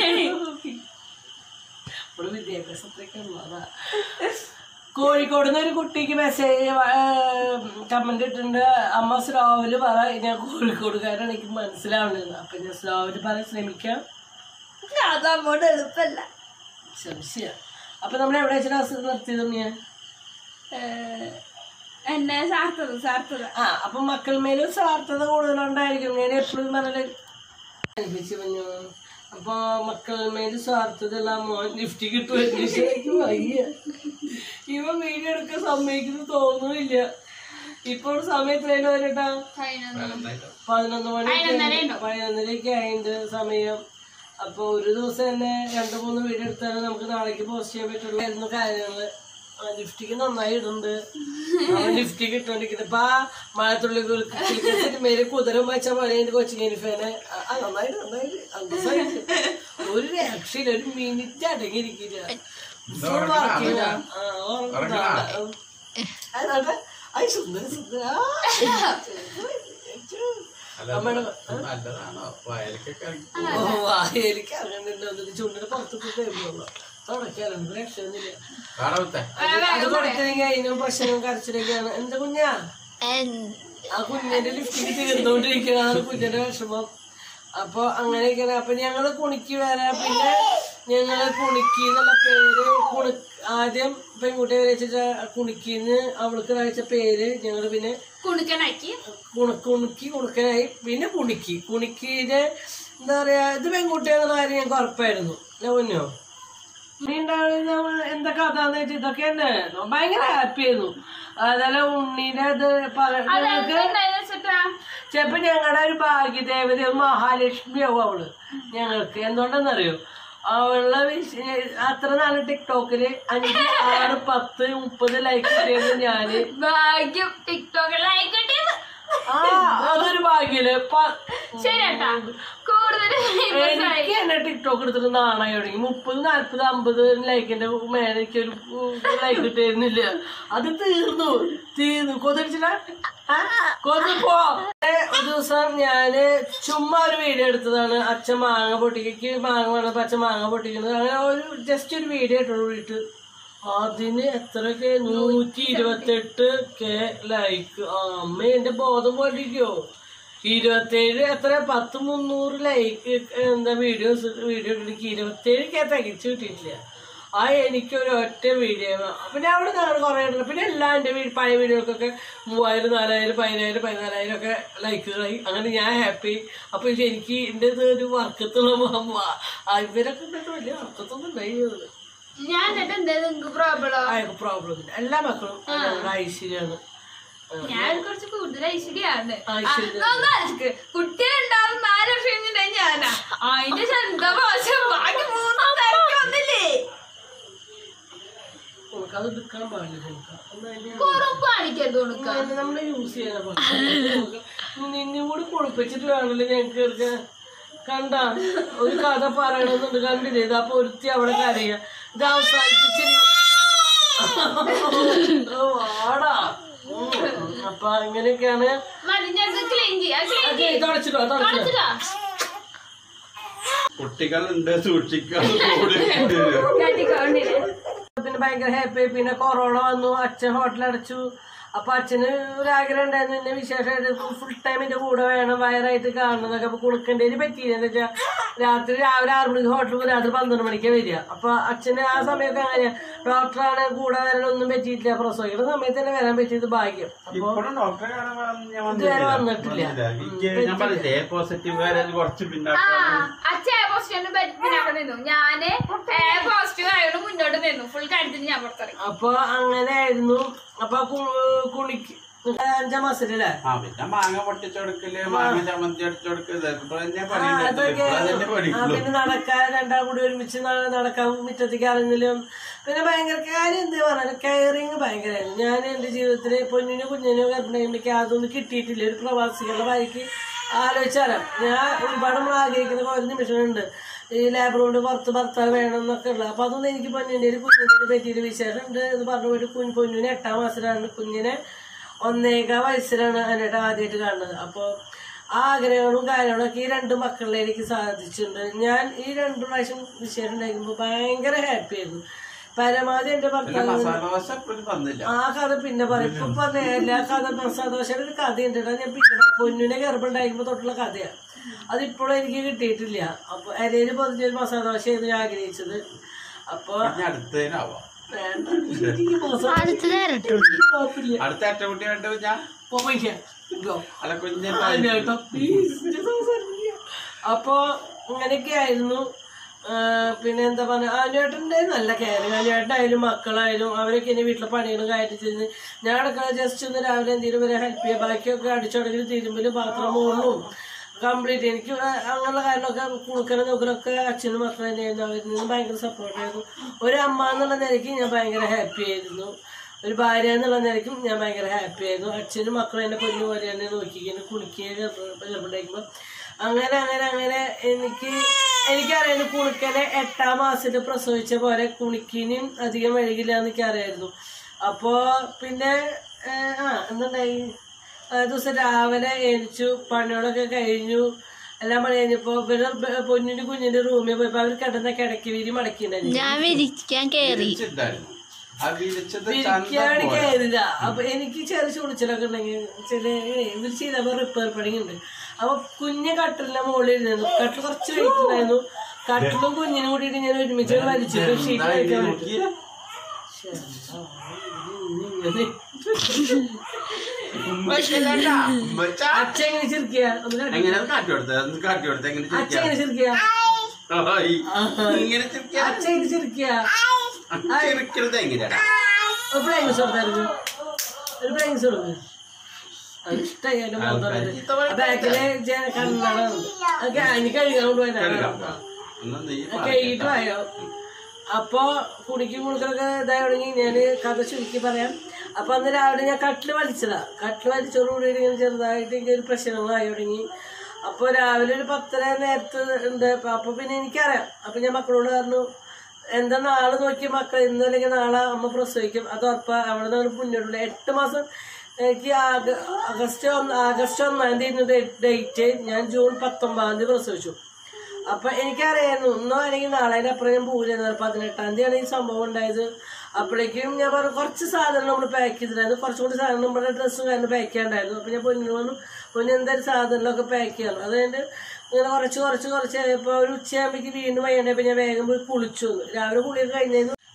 ഇവിടെ വിദ്യാഭ്യാസത്തിലേക്ക് ഉള്ളതാ കോഴിക്കോട് നിന്ന് ഒരു കുട്ടിക്ക് മെസ്സേജ് കമന്റ് ഇട്ടിട്ടുണ്ട് അമ്മ സ്ലോവില് പറ ഞാൻ കോഴിക്കോടുകാരാണ് എനിക്ക് മനസ്സിലാവുന്നത് അപ്പൊ ഞാൻ സ്ലോവില് പറയാൻ ശ്രമിക്കാം അതമ്മോട് എളുപ്പല്ല സംശയം അപ്പൊ നമ്മൾ എവിടെ വെച്ചാൽ നിർത്തിയതും ഞാൻ എന്നെ സാർത്ഥത സാർത്ഥത ആ അപ്പൊ മക്കൾ സ്വാർത്ഥത കൂടുതലുണ്ടായിരിക്കും ഞാൻ എപ്പോഴും പറഞ്ഞത് അനുഭവിച്ചു പറഞ്ഞു അപ്പൊ മക്കൾ സ്വാർത്ഥതയുള്ള മോൻ ലിഫ്റ്റ് കിട്ടും വയ്യ ഇവ വീഡിയോ എടുക്കാൻ സമ്മതിക്കുന്നു തോന്നുന്നില്ല ഇപ്പോൾ സമയത്തിലേലും വരട്ടാ പതിനൊന്ന് മണി പതിനൊന്നരയൊക്കെ ആയിണ്ട് സമയം അപ്പൊ ഒരു ദിവസം തന്നെ രണ്ടു മൂന്ന് വീഡിയോ എടുത്താൽ നമുക്ക് നാളേക്ക് പോസ്റ്റ് ചെയ്യാൻ പറ്റുള്ളൂ കാര്യങ്ങള് ആ, ലിഫ്റ്റിക്ക് നന്നായി ഇടുന്നുണ്ട് ലിഫ്റ്റിക്ക് ഇട്ടോണ്ടിരിക്കുന്നത് ഇപ്പൊ ആ മഴത്തുള്ളി സിനിമയില് കുതിര വെച്ച പണിയുണ്ട് കൊച്ചു കനിഫേനെ ആ നന്നായിട്ട് നന്നായിട്ട് അന്തസ്സായിട്ട്. ഒരു രക്ഷയില്ല ഒരു മിനിറ്റ് അടങ്ങിയിരിക്കില്ല ഫുൾ വർക്കില്ല അതെ അത് സുന്ദര സുന്ദര ആ. അമ്മയുടെ നല്ലതാണോ വയലക്കൊക്കെ ഓ എനിക്ക് അങ്ങനെ ചുണ്ടിന് പുറത്തൊക്കെ തരുന്നുള്ളൂ തുടക്കാറുണ്ട് രക്ഷയൊന്നുമില്ല കാണാത്ത അത് കൊടുക്കണമെങ്കിൽ അതിനും പ്രശ്നവും കരച്ചിലൊക്കെയാണ് എന്താ കുഞ്ഞാ ആ കുഞ്ഞിന്റെ ലിഫ്റ്റിക്ക് തീർന്നുകൊണ്ടിരിക്കുകയാണ് കുഞ്ഞിന്റെ വിഷമം അപ്പൊ അങ്ങനെയൊക്കെയാണ് അപ്പൊ ഞങ്ങള് കുണിക്ക് വരാം പിന്നെ ഞങ്ങള് കുണിക്ക് എന്നുള്ള പേര് കുണി ആദ്യം പെൺകുട്ടിയെ വെച്ചിട്ട് കുണിക്കിന്ന് അവൾക്ക് അയച്ച പേര് ഞങ്ങള് പിന്നെ കുണുക്കനാക്കി കുണ- കുണുക്കി കുണുക്കനായി പിന്നെ കുണിക്കി കുണിക്കിന് എന്താ പറയാ ഇത് പെൺകുട്ടിയെന്നുള്ള കാര്യം ഞങ്ങൾക്ക് ഉറപ്പായിരുന്നു അല്ലേ പൊന്നോ ഉണ്ണി ഉണ്ടാവുന്ന എന്താ കഥ എന്ന് വെച്ചാൽ ഇതൊക്കെ തന്നെ ഭയങ്കര ഹാപ്പി ആയിരുന്നു അതല്ല ഉണ്ണീനെ ഇത് പറ- ഞങ്ങൾക്ക് വെച്ചിട്ടാ ചിലപ്പോ ഞങ്ങളുടെ ഒരു ഭാഗ്യദേവത മഹാലക്ഷ്മിയാവും അവള് ഞങ്ങൾക്ക് എന്തുകൊണ്ടെന്നറിയോ അവളുടെ വിഷ- അത്ര നാള് ടിക്ടോക്കില് അഞ്ച് ആറ് പത്ത് മുപ്പത് ലൈക്ക് കിട്ടിയത് ഞാന് ഭാഗ്യം ടിക്ടോക്കിൽ ലൈക്ക് കിട്ടിയത് ആ അതൊരു ഭാഗ്യല്ലേ പ- ശരിയാട്ടാ കൂടുതൽ എനിക്ക് എന്നെ ടിക്ടോക്ക് എടുത്തിട്ട് നാണായി തുടങ്ങി മുപ്പത് നാല്പത് അമ്പത് ലൈക്കിന്റെ മേലെ എനിക്ക് ഒരു ലൈക്ക് കിട്ടിയിരുന്നില്ല അത് തീർന്നു തീർന്നു കൊതിച്ചില്ല കൊതിപ്പോ ഒരു ദിവസം ഞാന് ചുമ്മാ ഒരു വീഡിയോ എടുത്തതാണ് അച്ഛൻ മാങ്ങ പൊട്ടിക്ക് മാങ്ങ വേണപ്പോ അച്ഛൻ മാങ്ങ പൊട്ടിക്കുന്നത് അങ്ങനെ ഒരു ജസ്റ്റ് ഒരു വീഡിയോ ഇട്ടോളൂ ഇട്ട് അതിന് എത്രയൊക്കെ നൂറ്റി ഇരുപത്തെട്ട് കെ ലൈക്ക് അമ്മ എന്റെ ബോധം പോലിരിക്കോ ഇരുപത്തേഴ് എത്ര പത്ത് മുന്നൂറ് ലൈക്ക് എന്താ വീഡിയോസ് വീഡിയോ ഇട്ടിട്ട് ഇരുപത്തേഴ് കെ തികച്ചു കിട്ടിയിട്ടില്ല ആ എനിക്കൊരു ഒറ്റ വീഡിയോ പിന്നെ അവിടെ ഞങ്ങൾ കുറേ ഉണ്ട് പിന്നെ എല്ലാ എൻ്റെ വീ പഴയ വീഡിയോകൾക്കൊക്കെ മൂവായിരം നാലായിരം പതിനായിരം പതിനാലായിരം ഒക്കെ ലൈക്കുകളായി അങ്ങനെ ഞാൻ ഹാപ്പി അപ്പോൾ ഇത് എനിക്ക് എൻ്റെ ഇത് ഒരു വർക്കത്തുള്ള ഇവരൊക്കെ എന്നിട്ട് വലിയ വർക്കത്തൊന്നും ഉണ്ടായിരുന്നത് ഞാൻ എന്നിട്ട് എന്താ നിങ്ങക്ക് പ്രോബ്ലം ആയൊക്കെ പ്രോബ്ലം ഇല്ല എല്ലാ മക്കളും ഞങ്ങളുടെ ഐശ്വര്യമാണ് ഞാൻ കുറച്ച് കൂടുതൽ ഐശ്വര്യാണ് ഐശ്വര്യ. കുട്ടികളുണ്ടാവും നാല് വർഷം കഴിഞ്ഞിട്ടുണ്ടെങ്കിൽ ഞാനാ അതിന്റെ എന്താ മോശം ബാക്കി മൂന്നാം തരക്ക് വന്നില്ലേ അത് എടുക്കാൻ പാടില്ല നമുക്ക് ഒന്ന് അതിന്റെ കുറുപ്പ് കാണിക്കരുത് കൊടുക്ക നമ്മൾ യൂസ് ചെയ്യാൻ നിന്നെ കൂടി കുളിപ്പിച്ചിട്ട് വേണമല്ലോ ഞങ്ങൾക്ക് എടുക്കാൻ കണ്ട ഒരു കഥ പറയണമെന്നുണ്ട് കണ്ടില്ലേ ഇത് അപ്പൊ ഒരുത്തി അവിടെ കരയ ഇത് അവസാനിപ്പിച്ചിരി വാടാ ഉം. അപ്പൊ അങ്ങനെയൊക്കെയാണ് മതി ഞങ്ങൾക്ക് ക്ലീൻ ചെയ്യാം ക്ലീൻ ഓക്കേ, തുടച്ചിട്ടോ തുടച്ചിട്ടോ കുട്ടികളുണ്ട് സൂക്ഷിക്കാൻ കൂടി കൂടി വരും. കണ്ടില്ലേ പിന്നെ ഭയങ്കര ഹാപ്പി പിന്നെ കൊറോണ വന്നു അച്ഛൻ ഹോട്ടൽ അടച്ചു അപ്പൊ അച്ഛന് ഒരു ആഗ്രഹം ഉണ്ടായിരുന്നു എന്നെ വിശേഷമായിട്ട് ഫുൾ ടൈം എന്റെ കൂടെ വേണം വയറായിട്ട് കാണുന്നതൊക്കെ അപ്പൊ കുളിക്കേണ്ടതിന് പറ്റിയില്ല എന്താ വെച്ചാൽ രാത്രി രാവിലെ ആറ് മണിക്ക് ഹോട്ടലിൽ പോകും രാത്രി പന്ത്രണ്ട് മണിക്ക് വരിക അപ്പൊ അച്ഛന് ആ സമയമൊക്കെ അങ്ങനെയാ ഡോക്ടറാണ് കൂടെ വരാനൊന്നും പറ്റിയിട്ടില്ല പ്രസവിക്കുന്ന സമയത്ത് തന്നെ വരാൻ പറ്റിയത് ഭാഗ്യം അപ്പൊ ഇപ്പോഴും ഡോക്ടറെ കാണാൻ വന്ന് ഞാൻ ഇതുവരെ വന്നിട്ടില്ല. വന്നിട്ടില്ല. വന്നില്ല. ഞാൻ പറഞ്ഞില്ലേ പോസിറ്റീവ് വരെ കുറച്ച് ആ പിന്നാക്കാണ് അച്ഛൻ എ പോസിറ്റീവിന് പിന്നാക്കം നിന്നു ഞാന് എ പോസിറ്റീവ് ആയതുകൊണ്ട് മുന്നോട്ട് നിന്നു ഫുൾ കഴുത്തിന് ഞാൻ പുറത്തിറങ്ങി അപ്പൊ അങ്ങനെയായിരുന്നു അപ്പൊ കു- കുളിക്ക് അഞ്ചാം മാസത്തിലല്ലേ ആ പിന്നെ മാങ്ങ പൊട്ടിച്ചെടുക്കല് മാങ്ങ ചമ്മന്തി അടിച്ചെടുക്കല് ഇതൊക്കെ തന്നെ പണി ആ, അതൊക്കെ അതന്നെ ആ, പഠിക്കുള്ളൂ പിന്നെ നടക്കാൻ രണ്ടാം കൂടി ഒരുമിച്ച് ന- നടക്കാൻ മുറ്റത്തേക്ക് ഇറങ്ങലും പിന്നെ ഭയങ്കര കാര്യം എന്ത് പറഞ്ഞാലും കെയറിങ് ഭയങ്കരമായിരുന്നു ഞാൻ എൻ്റെ ജീവിതത്തിൽ പൊന്നിനും കുഞ്ഞിനും ഗർഭിണിക്ക് അതൊന്നും കിട്ടിയിട്ടില്ല ഒരു പ്രവാസികളുടെ ഭാര്യയ്ക്ക് ആലോചിച്ചാലോ ഞാൻ ഒരുപാട് നമ്മൾ ആഗ്രഹിക്കുന്ന ഒരു നിമിഷമുണ്ട് ഈ ലേബർ കൊണ്ട് പുറത്ത് ഭർത്താവ് വേണം എന്നൊക്കെ ഉള്ളത് അപ്പൊ അതൊന്നും എനിക്ക് പൊന്നിൻ്റെ ഒരു കുഞ്ഞിനെ പറ്റിയൊരു വിശേഷമുണ്ട് എന്ന് പറഞ്ഞു പോയിട്ട് കുഞ്ഞ് പൊന്നിന് എട്ടാം മാസത്തിലാണ് കുഞ്ഞിനെ ഒന്നേകാ വയസ്സിലാണ് എന്നിട്ട് ആദ്യമായിട്ട് കാണുന്നത് അപ്പോൾ ആ ആഗ്രഹങ്ങളും കാര്യങ്ങളും ഒക്കെ ഈ രണ്ട് മക്കളിലെ എനിക്ക് സാധിച്ചിട്ടുണ്ട് ഞാൻ ഈ രണ്ട് പ്രാവശ്യം വിശേഷം ഉണ്ടാക്കുമ്പോൾ ഭയങ്കര ഹാപ്പി ആയിരുന്നു പരമാവധി എൻ്റെ പിന്നെ ഭർത്താവ് മസാല ദോശ എപ്പോഴും വന്നില്ല ആ കഥ പിന്നെ പറയും ഇപ്പൊ പറഞ്ഞ എല്ലാ കഥ മസാദോശയുടെ ഒരു കഥയുണ്ട് കേട്ടോ. ഞാൻ പിന്നെ പറയും. പൊന്നിനെ ഗർഭമുണ്ടായിരിക്കുമ്പോ തൊട്ടുള്ള കഥയാണ് അതിപ്പോഴും എനിക്ക് കിട്ടിയിട്ടില്ല അപ്പൊ അരയില് പൊതിഞ്ഞൊരു മസാദോശയായിരുന്നു ഞാൻ ആഗ്രഹിച്ചത് അപ്പൊ ഇനി അടുത്തതിനാവാം വേണ്ട എനിക്ക് മസാല അടുത്ത നേരട്ടു കുഴപ്പമില്ല അടുത്ത അറ്റകുട്ടി വേണ്ടത് ഞാൻ പോയില്ല ഗോ അല്ല കുഞ്ഞെ അതിനേട്ടോ, please, ഞാൻ സംസാരിക്കില്ല. അപ്പൊ ഇങ്ങനെയൊക്കെ ആയിരുന്നു ആ, പിന്നെ എന്താ പറയാ അനുവേട്ടൻ്റെ നല്ല കെയറിങ് അനുവേട്ടനായാലും മക്കളായാലും അവരൊക്കെ എന്നെ വീട്ടിലെ പണികളും കാര്യം ചെയ്ത് ഞാൻ അടക്കള ജസ്റ്റ് ഒന്ന് രാവിലെ എന്തെങ്കിലും വരെ ഹെൽപ്പ് ചെയ്യുക ബാക്കിയൊക്കെ അടിച്ചുടങ്ങി തിരുമ്പലും പാത്രം മുകളിലും കംപ്ലീറ്റ് എനിക്ക് അങ്ങനെയുള്ള കാര്യങ്ങളൊക്കെ കുളുക്കലും നോക്കലൊക്കെ അച്ഛനും മക്കളും തന്നെയായിരുന്നു അവരിൽ നിന്ന് ഭയങ്കര സപ്പോർട്ടായിരുന്നു ഒരു അമ്മ എന്നുള്ള നിലയ്ക്ക് ഞാൻ ഭയങ്കര ഹാപ്പി ആയിരുന്നു ഒരു ഭാര്യ എന്നുള്ള നിലയ്ക്കും ഞാൻ ഭയങ്കര ഹാപ്പി ആയിരുന്നു അച്ഛനും മക്കളും എന്നെ പൊന്നു പോലെ തന്നെ നോക്കിക്കുന്നു കുളിക്കുകയും ഗർഭിണ്ടായിരിക്കുമ്പോൾ അങ്ങനെ അങ്ങനെ അങ്ങനെ എനിക്ക് എനിക്കറിയായിരുന്നു കുണിക്കനെ എട്ടാം മാസത്തിൽ പ്രസവിച്ച പോലെ കുണിക്കിനും അധികം വൈകില്ല എന്നൊക്കെ അറിയായിരുന്നു അപ്പോൾ പിന്നെ ഏഹ്, ആ എന്തുണ്ടായി ആ ദിവസം രാവിലെ എണിച്ചു പണികളൊക്കെ കഴിഞ്ഞു എല്ലാം പണി കഴിഞ്ഞപ്പോൾ ഇവരുടെ ബ- പൊന്നിന്റെ കുഞ്ഞിന്റെ റൂമിൽ പോയപ്പോൾ അവർ കിടന്ന കിടക്കി വിരി മടക്കിണ്ടായിരുന്നു ഞാൻ വിരിക്കാൻ കേറി വിരിച്ചിട്ടുണ്ടായിരുന്നു ആ വിരിച്ചത് വിരിക്കാണ് ചന്ത പോലെ. കയറില്ല അപ്പൊ എനിക്ക് ചെറിയ ചുളിച്ചിലൊക്കെ ഉണ്ടെങ്കിൽ ചില ഇവർ ചെയ്തപ്പോ റിപ്പയർ പണിയുണ്ട് അപ്പൊ കുഞ്ഞ് കട്ടിലിന്റെ മുകളിൽ ഇരുന്നു കട്ടിൽ കുറച്ച് വെയിറ്റ് ഉണ്ടായിരുന്നു കട്ടിലും കുഞ്ഞിനും കൂടിയിട്ട് ഞാൻ ഒരുമിച്ച് വലിച്ചിട്ട് ഷീറ്റ് എന്താ ഇത് കഴിക്കാൻ നോക്കിയേ? ഉമ്മച്ചല്ല, ഉമ്മച്ച. അച്ഛൻ എങ്ങനെ ചിരിക്കുക ഒന്ന് കാട്ടി. എങ്ങനെ അത് കാട്ടി കൊടുത്തത് ഒന്ന് കാട്ടി കൊടുത്തത് എങ്ങനെ അച്ഛൻ ചിരിക്കാം എങ്ങനെ ചിരിക്കുക ഓയ്. ഇങ്ങനെ ചിരിക്കാം അച്ഛൻ എങ്ങനെ ചിരിക്കുക ചിരിക്കരുത് എങ്ങനെയാ ഒരു പ്ലേങ്സ് കൊടുത്തായിരുന്നു ഒരു പ്ലേങ്സ് കൊടുക്കും അത് ഇഷ്ടമായി എന്റെ ബാക്കിലെ കണ്ണട ഒക്കെ എനിക്ക് കഴുകാൻ കൊണ്ടുപോയി എന്നാ നീ കഴിഞ്ഞിട്ട് പോയോ അപ്പൊ കുടിക്കും കുടുക്കലൊക്കെ ഇതായി തുടങ്ങി ഞാന് കഥ ചുരുക്കി പറയാം അപ്പൊ അന്ന് രാവിലെ ഞാൻ കട്ടില് വലിച്ചതാ കട്ടില് വലിച്ചോടുകൂടി ഇങ്ങനെ ചെറുതായിട്ട് എനിക്ക് ഒരു പ്രശ്നങ്ങളായി തുടങ്ങി അപ്പൊ രാവിലെ ഒരു പത്തര നേരത്ത് ഉണ്ട് അപ്പൊ അപ്പൊ പിന്നെ എനിക്കറിയാം അപ്പൊ ഞാൻ മക്കളോട് പറഞ്ഞു എന്താ നാളെ നോക്കി മക്കൾ ഇന്ന് അല്ലെങ്കിൽ നാളെ അമ്മ പ്രസവിക്കും അത് ഉറപ്പാ അവിടെ നിന്ന് മുന്നോട്ടുള്ള എട്ട് മാസം എനിക്ക് ആഗ- ആഗസ്റ്റ് ഒന്ന് ആഗസ്റ്റ് ഒന്നാം തീയതി ഡേറ്റ് ഞാൻ ജൂൺ പത്തൊമ്പതാം തീയതി പ്രസവിച്ചു അപ്പൊ എനിക്കറിയായിരുന്നു ഇന്നോ അല്ലെങ്കിൽ നാളെ അപ്പുറം ഞാൻ പോകില്ല പതിനെട്ടാം തീയതിയാണ് ഈ സംഭവം ഉണ്ടായത് അപ്പോഴേക്കും ഞാൻ പറഞ്ഞു കുറച്ച് സാധനം നമ്മൾ പാക്ക് ചെയ്തിട്ടുണ്ടായിരുന്നു കുറച്ചും കൂടി സാധനം നമ്മുടെ ഡ്രസ്സും കാരണം പാക്ക് ചെയ്യാണ്ടായിരുന്നു അപ്പൊ ഞാൻ പൊന്നിന് പറഞ്ഞു പൊന്നു എന്തായാലും സാധനങ്ങളൊക്കെ പാക്ക് ചെയ്യണം അതുകൊണ്ട് ഇങ്ങനെ കുറച്ച് കുറച്ച് കുറച്ച് ആയപ്പോൾ ഒരു ഉച്ചയാകുമ്പോഴേക്ക് വീണ്ടും വൈകുന്നേരം ഞാൻ വേഗം പോയി കുളിച്ചു വന്നു രാവിലെ കുളിയൊക്കെ കഴിഞ്ഞായിരുന്നു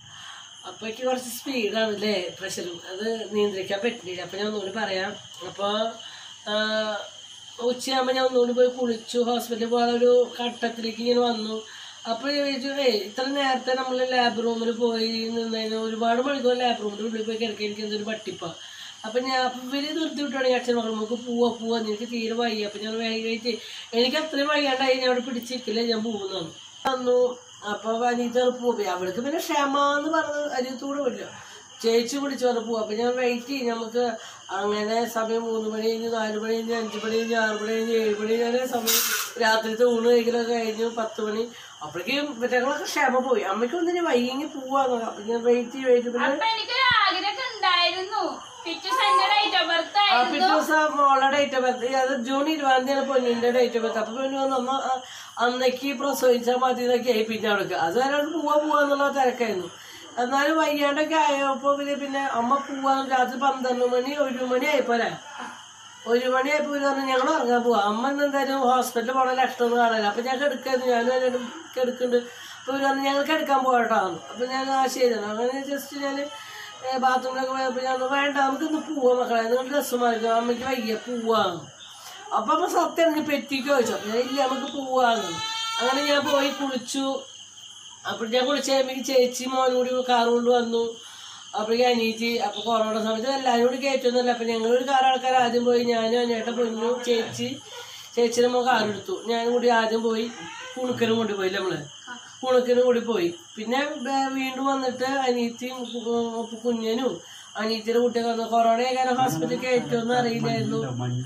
അപ്പൊ എനിക്ക് കുറച്ച് സ്പീഡാണ് അല്ലേ പ്രഷറും അത് നിയന്ത്രിക്കാൻ പറ്റില്ല അപ്പൊ ഞാൻ ഒന്നുകൂടി പറയാം അപ്പൊ ആ, ഉച്ചയാകുമ്പോൾ ഞാൻ ഒന്നുകൂടി പോയി കുളിച്ചു ഹോസ്പിറ്റലിൽ പോകാൻ ഒരു ഘട്ടത്തിലേക്ക് ഇങ്ങനെ വന്നു അപ്പോൾ ഞാൻ വിചാരിച്ചു ഏയ് ഇത്ര നേരത്തെ നമ്മൾ ലാബ് റൂമിൽ പോയി നിന്നതിന് ഒരുപാട് മണിക്കൂർ ലാബ് റൂമിൽ ഉള്ളിൽ പോയി കിടക്കാൻ എനിക്ക് എന്തൊരു പട്ടിപ്പാ അപ്പൊ ഞാൻ അപ്പം ഇവര് നിർത്തി വിട്ടാണെങ്കിൽ അച്ഛൻ മകൾ നമുക്ക് പോവാ പോവാ എനിക്ക് തീരെ വയ്യ അപ്പൊ ഞാൻ വൈകിട്ട് എനിക്ക് അത്രയും വയ്യാണ്ടായി ഞാൻ അവിടെ പിടിച്ചിരിക്കില്ല ഞാൻ പോകുന്നതാണ് വന്നു അപ്പൊ അനീത പോയി അവൾക്ക് പിന്നെ ക്ഷമ എന്ന് പറഞ്ഞത് അനിയത്തൂടെ പറ്റില്ല ചേച്ചി പിടിച്ചു പറഞ്ഞ പോവാ അപ്പൊ ഞാൻ വെയിറ്റ് ചെയ്യും നമുക്ക് അങ്ങനെ സമയം മൂന്ന് മണി കഴിഞ്ഞ് നാല് മണി കഴിഞ്ഞ് അഞ്ച് മണി കഴിഞ്ഞ് ആറ് മണി കഴിഞ്ഞ് ഏഴ് മണി കഴിഞ്ഞ സമയം രാത്രിത്തെ ഊണ് കഴിക്കലൊക്കെ കഴിഞ്ഞു പത്ത് മണി അപ്പോഴേക്കും ഇവറ്റകളൊക്കെ ക്ഷമ പോയി അമ്മയ്ക്ക് ഒന്നിന് വയ്യെങ്കിൽ പോവാന്ന് അപ്പൊ ഞാൻ വെയിറ്റ് ചെയ്ത് വെയിറ്റ് പിന്നെ അപ്പൊ എനിക്കൊരു ആഗ്രഹം ഉണ്ടായിരുന്നു പിറ്റു സെന്റെ ഡേറ്റ് ഓഫ് ബർത്ത് ആ പിറ്റേ ദിവസം മോളുടെ ഡേറ്റ് ഓഫ് ബർത്ത് അത് ജൂൺ ഇരുപതാം തീയതി പൊന്നിന്റെ ഡേറ്റ് ഓഫ് ബർത്ത് അപ്പൊ പിന്നെ ഒന്ന് അന്ന് ആ- അന്നേക്ക് പ്രസവിച്ചാൽ മതി എന്നൊക്കെ ആയി പിന്നെ അവൾക്ക് അത് വരെ അവൾക്ക് പോവാ പോവാന്നുള്ള തിരക്കായിരുന്നു എന്നാലും വയ്യാണ്ടൊക്കെ ആയപ്പോ പിന്നെ പിന്നെ അമ്മ പോവാൻ രാത്രി പന്ത്രണ്ട് മണി ഒരു മണി ആയപ്പോലെ ഒരു മണിയായപ്പോ ഇവര് പറഞ്ഞു ഞങ്ങൾ ഇറങ്ങാൻ പോവാ അമ്മ ഇന്ന് എന്തായാലും ഹോസ്പിറ്റലിൽ പോണ ലക്ഷണം കാണില്ല അപ്പൊ ഞാൻ കിടക്കായിരുന്നു ഞാനും അതിനും കിടക്കുന്നുണ്ട് അപ്പൊ ഇവര് പറഞ്ഞു ഞങ്ങൾക്ക് എടുക്കാൻ പോകട്ടാന്ന് അപ്പൊ ഞാൻ ആ ശരിയാണ് അങ്ങനെ ജസ്റ്റ് ഞാൻ ബാത്റൂമിലൊക്കെ പോയപ്പോ ഞാൻ പറഞ്ഞു, വേണ്ട നമുക്ക് ഇന്ന് പോവാ മക്കളെ നിങ്ങൾ ഡ്രസ്സ് മാറിക്കോ അമ്മയ്ക്ക് വയ്യ പോവാന്ന് അപ്പൊ അമ്മ സത്യം എനിക്ക് പെറ്റിക്കോ ചോദിച്ചു അപ്പൊ ഞാൻ ഇല്ല നമുക്ക് പോവാന്ന് അങ്ങനെ ഞാൻ പോയി കുളിച്ചു അപ്പോൾ ഞാൻ കുളിച്ച് കഴിയുമ്പോൾ ചേച്ചി മോനും കൂടി കാർ കൊണ്ട് വന്നു അപ്പോഴേക്കും അനീറ്റി അപ്പോൾ കൊറോണ സമയത്ത് എല്ലാവരും കൂടി കയറ്റുന്നില്ല അപ്പം ഞങ്ങളൊരു കാർ ആൾക്കാർ ആദ്യം പോയി ഞാനും അനിയേട്ടൻ പൊന്നു ചേച്ചി ചേച്ചിയുടെ മോൻ കാർ എടുത്തു ഞാനും കൂടി ആദ്യം പോയി കുണുക്കനും കൂടി പോയി നമ്മള് കുണുക്കനും കൂടി പോയി പിന്നെ വേ- വീണ്ടും വന്നിട്ട് അനീത്തിയും കു- കുഞ്ഞനും അനീത്തിയുടെ കുട്ടിയൊക്കെ വന്നു കൊറോണ കാരണം ഹോസ്പിറ്റലിൽ കയറ്റുമെന്ന് അറിയില്ലായിരുന്നു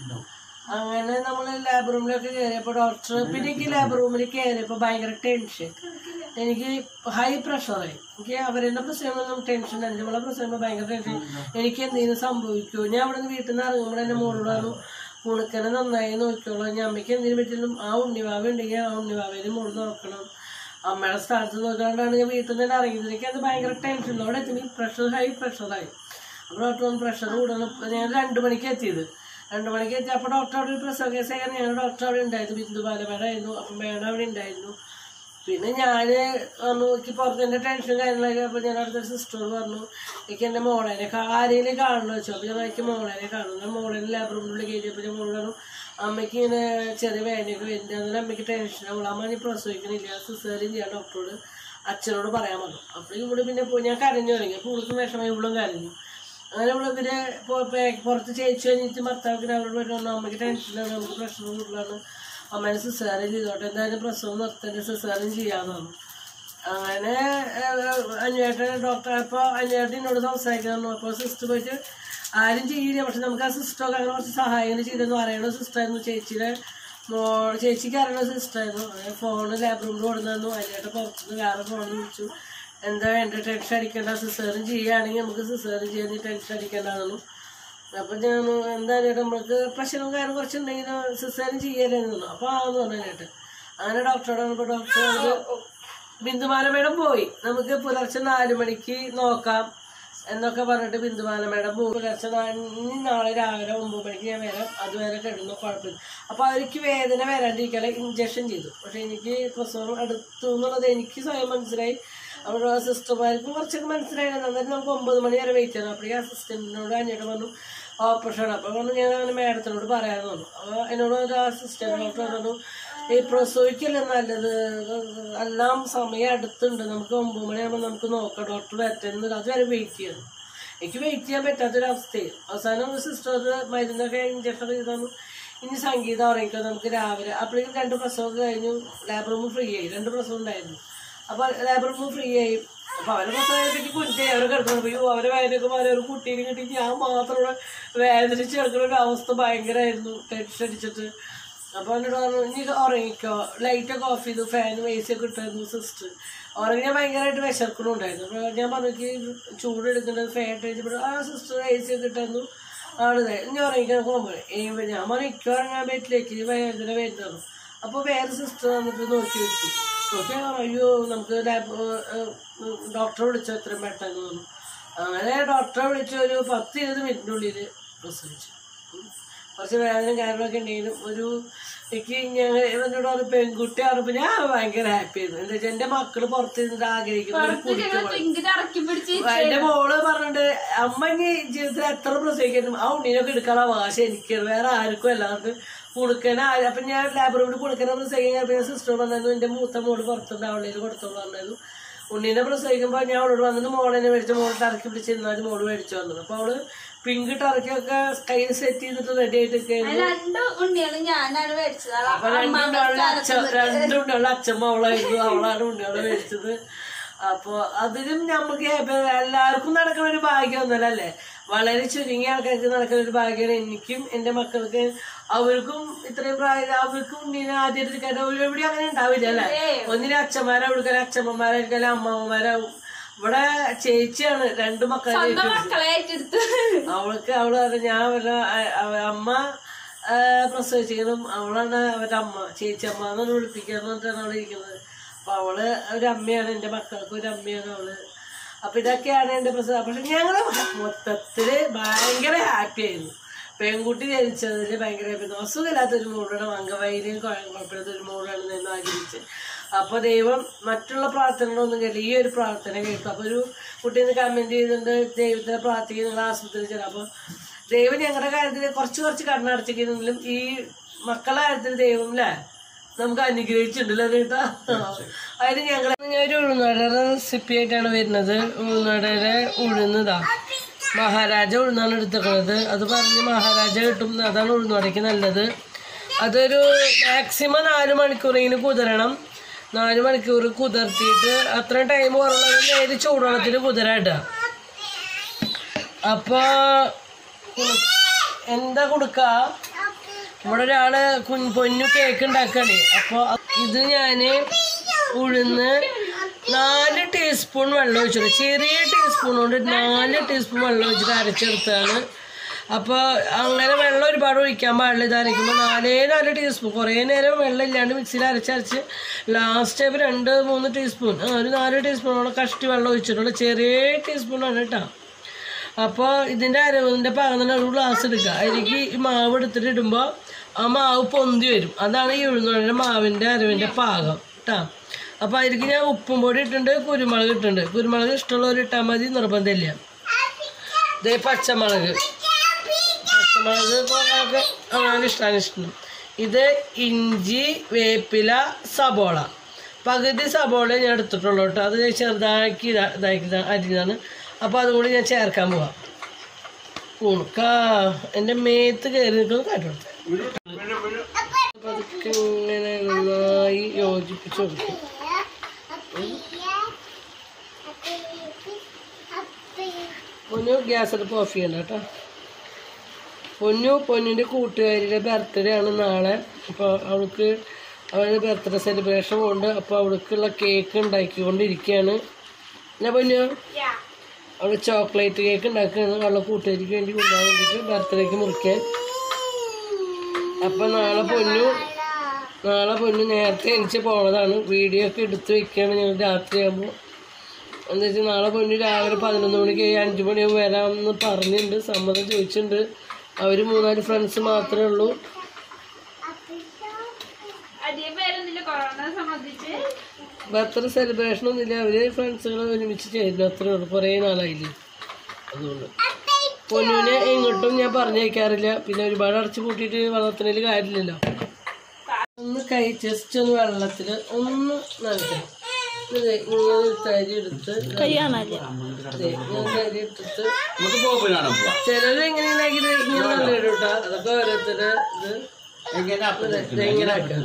അങ്ങനെ നമ്മൾ ലാബ് റൂമിലൊക്കെ കയറിയപ്പോൾ ഡോക്ടർ പിന്നെ എനിക്ക് ലാബ് റൂമിൽ കയറിയപ്പോൾ ഭയങ്കര ടെൻഷൻ എനിക്ക് ഹൈ പ്രഷറായി എനിക്ക് അവരുടെ പ്രശ്നങ്ങളൊന്നും ടെൻഷൻ അല്ല നമ്മളെ പ്രശ്നങ്ങൾ ഭയങ്കര ടെൻഷൻ എനിക്ക് എന്തെങ്കിലും സംഭവിക്കുമോ ഞാൻ അവിടെ നിന്ന് വീട്ടിൽ നിന്ന് ഇറങ്ങുമ്പോൾ എൻ്റെ മോളോടാണ് ഉണക്കനെ നന്നായി നോക്കിയോളാം ഞാൻ അമ്മയ്ക്ക് എന്തെങ്കിലും പറ്റിയാലും ആ ഉണ്ണിവാവ ഉണ്ടെങ്കിൽ ആ ഉണ്ണിവാവേനെ മോള് നോക്കണം അമ്മയുടെ സ്ഥാനത്ത് നോക്കാണ്ടാണ് ഞാൻ വീട്ടിൽ നിന്ന് ഇറങ്ങിയത് എനിക്ക് അത് ഭയങ്കര ടെൻഷൻ അവിടെ എത്തി പ്രഷർ ഹൈ പ്രഷറായി അപ്പോൾ ഡോക്ടർ പറഞ്ഞു പ്രഷർ കൂടണം ഞാൻ രണ്ട് മണിക്ക് എത്തിയത് രണ്ട് മണിക്ക് എത്തി അപ്പോൾ ഡോക്ടർ അവിടെ ഒരു പ്രസവ കേസ് ഞങ്ങൾ ഡോക്ടർ അവിടെ ഉണ്ടായിരുന്നു ബിന്ദു ബാലമേടായിരുന്നു അപ്പം മേഡം അവിടെ ഉണ്ടായിരുന്നു പിന്നെ ഞാൻ നോക്കി പുറത്തെൻ്റെ ടെൻഷൻ കാര്യങ്ങളൊക്കെ അപ്പോൾ ഞാൻ അടുത്ത സിസ്റ്ററോട് പറഞ്ഞു എനിക്ക് എൻ്റെ മോളേനെ കാ- ആരെങ്കിലും കാണണമെന്ന് വെച്ചു അപ്പോൾ ഞാൻ എനിക്ക് മോളേനെ കാണണം ഞാൻ മോളേനെ ലാബ് റൂമിൽ കയറ്റിയപ്പോൾ ഞാൻ മോള് പറഞ്ഞു അമ്മയ്ക്ക് ഇങ്ങനെ ചെറിയ വേദനയൊക്കെ വരുന്നുണ്ട് അതിന് അമ്മയ്ക്ക് ടെൻഷൻ ആവുള്ളൂ അമ്മ നീ പ്രസവിക്കണില്ല സിസേറിയൻ ചെയ്യാൻ ഡോക്ടറോട് അച്ഛനോട് പറയാൻ പറഞ്ഞു അപ്പോൾ ഇവിടെ പിന്നെ പോയി ഞാൻ കരഞ്ഞു തുടങ്ങി അപ്പോൾ ഇവിടുത്തെ വിഷമം ഇവളും കരഞ്ഞു അങ്ങനെ ഇവിടെ ഇവര് പോ- പേ- പുറത്ത് ചേച്ചി കഴിഞ്ഞിട്ട് ഭർത്താവിന് അവരോട് പറഞ്ഞു അമ്മയ്ക്ക് ടെൻഷനാണ് നമുക്ക് പ്രശ്നം കൂടുതലാണ് അമ്മേനെ സിസേറിയൻ ചെയ്തോട്ടെ എന്തായാലും പ്രസവം നിർത്തേണ്ട സിസേറിയൻ ചെയ്യാന്നാണ് അങ്ങനെ അന്വേട്ടൻ ഡോക്ടർ അപ്പോൾ അന്വേട്ടൻ എന്നോട് സംസാരിക്കുന്നു അപ്പോൾ സിസ്റ്റർ പോയിട്ട് ആരും ചെയ്യില്ല പക്ഷെ നമുക്ക് ആ സിസ്റ്ററൊക്കെ അങ്ങനെ കുറച്ച് സഹായങ്ങൾ ചെയ്തെന്ന് പറയുന്ന സിസ്റ്ററായിരുന്നു ചേച്ചിയുടെ മോ ചേച്ചിക്ക് അറിയുന്ന സിസ്റ്ററായിരുന്നു അങ്ങനെ ഫോണ് ലാബ് റൂമിൽ കൊണ്ടുവന്നു അന്വേട്ടൻ പുറത്തുനിന്ന് വേറെ ഫോൺ വിളിച്ചു എന്താ വേണ്ട ടെൻഷൻ അടിക്കേണ്ട സിസേറിൻ ചെയ്യുകയാണെങ്കിൽ നമുക്ക് സിസേറിൻ ചെയ്യാൻ നീ ടെൻഷൻ അടിക്കേണ്ടതെന്നു അപ്പം ഞാൻ എന്തായാലും നമ്മൾക്ക് പ്രശ്നവും കാര്യം കുറച്ചുണ്ടെങ്കിൽ സിസേറിൻ ചെയ്യലായിരുന്നു അപ്പോൾ ആന്ന് പറഞ്ഞായിട്ട് അങ്ങനെ ഡോക്ടറോട് പറഞ്ഞപ്പോൾ ഡോക്ടർ ബിന്ദുമാല മേഡം പോയി നമുക്ക് പുലർച്ചെ നാല് മണിക്ക് നോക്കാം എന്നൊക്കെ പറഞ്ഞിട്ട് ബിന്ദുമാല മേഡം പോയി പുലർച്ചെ നാ- ഇനി നാളെ രാവിലെ ഒമ്പത് മണിക്ക് ഞാൻ വരാം അതുവരെ കിടന്നു കുഴപ്പമില്ല അപ്പോൾ അവർക്ക് വേദന വരാണ്ടിരിക്കാതെ ഇഞ്ചക്ഷൻ ചെയ്തു പക്ഷെ എനിക്ക് പ്രസവം അടുത്തു എന്നുള്ളത് എനിക്ക് സ്വയം മനസ്സിലായി അവിടെ സിസ്റ്റർമാർക്കും കുറച്ചൊക്കെ മനസ്സിലായിരുന്നു അന്നേരം നമുക്ക് ഒമ്പത് മണി വരെ വെയിറ്റ് ചെയ്യണം അപ്പോഴേക്കും അസിസ്റ്റന്റിനോട് അന്വേഷണം പറഞ്ഞു ഓപ്പറേഷൻ അപ്പോൾ പറഞ്ഞു ഞാൻ അങ്ങനെ മാഡത്തിനോട് പറയാമെന്ന് പറഞ്ഞു അപ്പോൾ എന്നോട് ഒരു അസിസ്റ്റന്റ് ഡോക്ടർ പറഞ്ഞു ഈ പ്രസവിക്കല്ലേ നല്ലത് എല്ലാം സമയം അടുത്തുണ്ട് നമുക്ക് ഒമ്പത് മണിയാകുമ്പോൾ നമുക്ക് നോക്കാം ഡോക്ടർ വരട്ടെന്ന് അതുവരെ വെയിറ്റ് ചെയ്യണം എനിക്ക് വെയിറ്റ് ചെയ്യാൻ പറ്റാത്തൊരവസ്ഥയായി അവസാനം സിസ്റ്റർ മരുന്നൊക്കെ ഇഞ്ചക്ഷൻ ചെയ്ത് തന്നു ഇനി സംഗീതം ഉറങ്ങിക്കോ നമുക്ക് രാവിലെ അപ്പോഴേക്കും രണ്ട് പ്രസവം കഴിഞ്ഞു ലാബ് റൂം ഫ്രീ ആയി രണ്ട് പ്രസവം ഉണ്ടായിരുന്നു അപ്പോൾ ലാബ് റൂം ഫ്രീ ആയി അപ്പോൾ അവരെ പ്രസവത്തെ പറ്റി കുറ്റേ അവരെ കിടക്കുന്നു പോയി അവരെ വേദനയൊക്കെ മാറി ഒരു കുട്ടീനെ കിട്ടി ഞാൻ മാത്രം ഇവിടെ വേദനിച്ച് കിടക്കുന്ന ഒരു അവസ്ഥ ഭയങ്കരമായിരുന്നു ടെൻഷൻ അടിച്ചിട്ട് അപ്പോൾ എന്നോട് പറഞ്ഞു ഇനി ഉറങ്ങിക്കോ ലൈറ്റൊക്കെ ഓഫ് ചെയ്തു ഫാനും എ സി ഒക്കെ ഇട്ടായിരുന്നു സിസ്റ്റർ ഉറങ്ങി ഞാൻ ഭയങ്കരമായിട്ട് വിശർക്കണുണ്ടായിരുന്നു അപ്പോൾ ഞാൻ പറഞ്ഞു എനിക്ക് ചൂട് എടുക്കേണ്ടത് ഫാൻ കഴിച്ചപ്പോൾ ആ സിസ്റ്റർ എ സി ഒക്കെ ഇട്ടായിരുന്നു ആണ് ഇനി ഉറങ്ങിക്കാൻ പോകുമ്പോൾ ഞാൻ പറഞ്ഞു എനിക്ക് ഉറങ്ങാൻ പറ്റിലേക്ക് ഈ വേദന വരുന്നു അപ്പോൾ വേറെ സിസ്റ്റർ വന്നിട്ട് നോക്കി വെച്ചു നോക്കി അയ്യോ നമുക്ക് ഡോക്ടറെ വിളിച്ചോ എത്രയും പെട്ടെന്ന് പറഞ്ഞു അങ്ങനെ ഡോക്ടറെ വിളിച്ച് ഒരു പത്ത് ഇരുപത് മിനിറ്റിനുള്ളിൽ പ്രസവിച്ചു ഉം. കുറച്ച് വേദന കാര്യങ്ങളൊക്കെ ഉണ്ടെങ്കിലും ഒരു എനിക്ക് ഞങ്ങൾ ഇവനോട് പറഞ്ഞ പെൺകുട്ടി പറഞ്ഞപ്പോൾ ഞാൻ ഭയങ്കര ഹാപ്പി ആയിരുന്നു എന്താ വെച്ചാൽ എൻ്റെ മക്കള് പുറത്തിരുന്നിട്ട് ആഗ്രഹിക്കുന്നു ഒരു കുടിക്ക് പോകണം. ഇങ്ങനെ ഇറക്കി പിടിച്ച് എന്റെ മോള് പറഞ്ഞിട്ട് അമ്മ ഇനി ജീവിതത്തിൽ എത്ര പ്രസവിക്കണം ആ ഉണ്ണിനൊക്കെ എടുക്കാനുള്ള അവകാശം എനിക്കാണ് വേറെ ആർക്കും എല്ലാവർക്കും കൊടുക്കണ അപ്പൊ ഞാൻ ലാബറോട് കൊടുക്കണ പ്രസവിക്കാൻ പിന്നെ സിസ്റ്റർ പറഞ്ഞു എന്റെ മൂത്ത മോള് പുറത്തുണ്ട് അവളേല് കൊടുത്തോളൂ പറഞ്ഞു ഉണ്ണീനെ പ്രസവിക്കുമ്പോ ഞാൻ അവളോട് വന്നിട്ട് മോളെ മേടിച്ച മോള് ടറക്കി പിടിച്ചിരുന്നാലും മോള് മേടിച്ചു വന്നത് അപ്പൊ അവള് പിങ്ക് ടറക്കിയൊക്കെ കയ്യിൽ സെറ്റ് ചെയ്തിട്ട് റെഡി ആയിട്ട് നിൽക്കുകയായിരുന്നു രണ്ട് ഉണ്ണികളും ഞാനാണ് മേടിച്ചത് അത് അപ്പൊ രണ്ടുണ്ടാവുള്ള അച്ഛ രണ്ടുണ്ടാവുള്ള അച്ഛമ്മ അവളായിരുന്നു അവളാണ് ഉണ്ണികളെ മേടിച്ചത് അപ്പൊ അതിലും നമുക്ക് happy- എല്ലാവർക്കും നടക്കുന്ന ഒരു ഭാഗ്യമൊന്നുമല്ല അല്ലേ വളരെ ചുരുങ്ങിയ ആൾക്കാർക്ക് നടക്കുന്ന ഒരു ഭാഗ്യമാണ് എനിക്കും എന്റെ മക്കൾക്ക് അവർക്കും ഇത്രയും പ്രായം അവർക്കും ഉണ്ണിനെ ആദ്യം എടുക്കാൻ എവിടെ അങ്ങനെ ഉണ്ടാവില്ല അല്ലേ ഒന്നിനും അച്ഛന്മാരെ കൊടുക്കാൻ അച്ഛമ്മമാരായിരിക്കും അമ്മമ്മമാരാവും ഇവിടെ ചേച്ചിയാണ് രണ്ടു മക്കളെ ഏറ്റെടുത്തത്. മക്കളെ ഏറ്റെടുത്ത് അവൾക്ക് അവള് പറഞ്ഞു ഞാൻ വല്ല അമ്മ ആ, പ്രസവിച്ചെങ്കിലും അവളാണ് അവരുടെ അമ്മ ചേച്ചി അമ്മ എന്നാണ് വിളിപ്പിക്കാന്ന് പറഞ്ഞിട്ടാണ് അവിടെ ഇരിക്കുന്നത് അപ്പൊ അവള് ഒരു അമ്മയാണ് എന്റെ മക്കൾക്ക് ഒരു അമ്മയാണ് അവള് അപ്പൊ ഇതൊക്കെയാണ് എന്റെ പ്രസവം പക്ഷെ ഞങ്ങള് മൊത്തത്തില് ഭയങ്കര ഹാപ്പി ആയിരുന്നു പെൺകുട്ടി ജനിച്ചതിൽ ഭയങ്കര ഹാപ്പി ആയിരുന്നു അസുഖമില്ലാത്തൊരു മോളാണ് അംഗവൈദ്യം കുഴപ്പമില്ലാത്ത ഒരു മോളാണ് എന്ന് ആഗ്രഹിച്ചത് അപ്പൊ ദൈവം മറ്റുള്ള പ്രാർത്ഥനകളൊന്നും കേട്ടില്ല ഈ ഒരു പ്രാർത്ഥന കേട്ടു അപ്പൊ ഒരു കുട്ടീന്ന് കമന്റ് ചെയ്തിട്ടുണ്ട് ദൈവത്തിനെ പ്രാർത്ഥിക്കുന്ന നിങ്ങൾ ആശുപത്രിയിൽ ചെല്ലാം അപ്പൊ ദൈവം ഞങ്ങളുടെ കാര്യത്തിൽ കുറച്ച് കുറച്ച് കണ്ണടച്ചിരിക്കുന്നെങ്കിലും ഈ മക്കളുടെ കാര്യത്തിൽ ദൈവം അല്ലേ നമുക്ക് അനുഗ്രഹിച്ചിട്ടുണ്ടല്ലോ കേട്ടോ അതിന് ഞങ്ങൾ ഒരു ഉഴുന്നടയുടെ റെസിപ്പി ആയിട്ടാണ് വരുന്നത് ഉഴുന്നടയുടെ ഉഴുന്നതാ മഹാരാജ ഉഴുന്നാണ് എടുത്തിട്ടുള്ളത് അത് പറഞ്ഞ് മഹാരാജ കിട്ടും അതാണ് ഉഴുന്നുവടയ്ക്ക് നല്ലത് അതൊരു മാക്സിമം നാല് മണിക്കൂറിന് കുതിരണം നാല് മണിക്കൂർ കുതിർത്തിയിട്ട് അത്ര ടൈം കുറവുള്ളത് നേരെ ചൂടുവെള്ളത്തിൽ കുതിരാട്ടാ അപ്പൊ കു- എന്താ കൊടുക്ക ഇവിടെ ഒരാള് കുഞ്ഞ് പൊന്നു കേക്ക് ഉണ്ടാക്കണേ അപ്പൊ ഇത് ഞാന് ഉഴുന്ന് നാല് ടീസ്പൂൺ വെള്ളം ഒഴിച്ചിട്ട് ചെറിയ ടീസ്പൂൺ കൊണ്ട് നാല് ടീസ്പൂൺ വെള്ളം ഒഴിച്ചിട്ട് അരച്ചെടുത്താണ് അപ്പോൾ അങ്ങനെ വെള്ളം ഒരുപാട് ഒഴിക്കാൻ പാടില്ല ഇത് അരയ്ക്കുമ്പോൾ നാലേ നാല് ടീസ്പൂൺ കുറേ നേരം വെള്ളം ഇല്ലാണ്ട് മിക്സിയിൽ അരച്ചരച്ച് ലാസ്റ്റ് ഇപ്പോൾ രണ്ട് മൂന്ന് ടീസ്പൂൺ ആ, ഒരു നാല് ടീസ്പൂണോളം കഷ്ടി വെള്ളം ഒഴിച്ചിട്ടുള്ളൂ ചെറിയ ടീസ്പൂണാണ് കേട്ടോ അപ്പോൾ ഇതിൻ്റെ അരവിൻ്റെ പാകം തന്നെ ഒരു ഗ്ലാസ് എടുക്കുക അതിലേക്ക് ഈ മാവ് എടുത്തിട്ട് ഇടുമ്പോൾ ആ മാവ് പൊന്തി വരും അതാണ് ഈ ഉഴുന്നുവടയുടെ മാവിൻ്റെ അരവിൻ്റെ പാകം കേട്ടോ അപ്പോൾ അതിലേക്ക് ഞാൻ ഉപ്പും പൊടി ഇട്ടിട്ടുണ്ട് കുരുമുളക് ഇട്ടിട്ടുണ്ട് കുരുമുളക് ഇഷ്ടമുള്ളവർ ഇട്ടാൽ മതി നിർബന്ധമില്ല ഇതേ പച്ചമുളക് പച്ചമുളക് ഒക്കെ അങ്ങനെ ഇഷ്ടമാണ് ഇഷ്ടം ഇത് ഇഞ്ചി വേപ്പില സബോള പകുതി സബോള ഞാൻ എടുത്തിട്ടുള്ളൂ കേട്ടോ അത് ഞാൻ ചെറുതാക്കി ഇതാ- ഇതാക്കി ഇതാ- അരിഞ്ഞതാണ് അപ്പോൾ അതുകൂടി ഞാൻ ചേർക്കാൻ പോവാം ഉണക്കാ എൻ്റെ മേത്ത് കയറി നിൽക്കുന്നത് കാറ്റോട്ടെ പതുക്കെ ഇങ്ങനെ നന്നായി യോജിപ്പിച്ച് കൊടുക്കും പൊന്നു ഗ്യാസ് അടുപ്പ് ഓഫ് ചെയ്യണ്ട കേട്ടോ പൊന്നു പൊന്നിൻ്റെ കൂട്ടുകാരിയുടെ ബർത്ത്ഡേ ആണ് നാളെ അപ്പോൾ അവൾക്ക് അവളുടെ ബർത്ത്ഡേ സെലിബ്രേഷൻ ഉണ്ട് അപ്പോൾ അവൾക്കുള്ള കേക്ക് ഉണ്ടാക്കിക്കൊണ്ടിരിക്കുകയാണ് എന്നാ പൊന്നു അവൾ ചോക്ലേറ്റ് കേക്ക് ഉണ്ടാക്കുകയാണ് അവളുടെ കൂട്ടുകാരിക്ക് വേണ്ടി കൊണ്ടുപോകാൻ വേണ്ടിയിട്ട് ബർത്ത്ഡേക്ക് മുറിക്കാൻ അപ്പം നാളെ പൊന്നു നാളെ പൊന്നു നേരത്തെ എണിച്ച് പോണതാണ് വീഡിയോ ഒക്കെ എടുത്ത് വെക്കുകയാണ് ഞങ്ങൾ രാത്രിയാകുമ്പോൾ എന്താ വെച്ചാൽ നാളെ പൊന്നു രാവിലെ പതിനൊന്ന് മണിക്ക് അഞ്ച് മണിയാകുമ്പോൾ വരാമെന്ന് പറഞ്ഞിട്ടുണ്ട് സമ്മതം ചോദിച്ചിട്ടുണ്ട് അവർ മൂന്നാല് ഫ്രണ്ട്സ് മാത്രമേ ഉള്ളൂ അധികം പേരൊന്നുമില്ല കൊറോണ സംബന്ധിച്ച് ബർത്ത്ഡേ സെലിബ്രേഷൻ ഒന്നുമില്ല അവർ ഫ്രണ്ട്സുകൾ ഒരുമിച്ച് ചേരുന്നു അത്രേ ഉള്ളൂ കുറേ നാളായില്ലേ അതുകൊണ്ട് പൊന്നുവിനെ എങ്ങോട്ടും ഞാൻ പറഞ്ഞയക്കാറില്ല പിന്നെ ഒരുപാട് അടച്ചു കൂട്ടിയിട്ട് വളർത്തുന്നതിൽ കാര്യമില്ലല്ലോ ഒന്ന് കൈ ജസ്റ്റ് ഒന്ന് വെള്ളത്തിൽ ഒന്ന് നനയ്ക്കണം ഇത് ഇങ്ങനെ ഒരു തരി എടുത്ത് കൈ കാണാല്ലേ ദേ ഇങ്ങനെ തരി എടുത്തിട്ട് നമുക്ക് പോകുമ്പോൾ കാണാൻ പോവാം ചിലര് എങ്ങനെ ഉണ്ടാക്കിയിട്ട് ഇങ്ങനെ നല്ല ഇടും കേട്ടോ അതൊക്കെ ഓരോരുത്തരുടെ ഇത് എങ്ങനെ അപ്പം ഇത് ഇങ്ങനെ ആക്കാം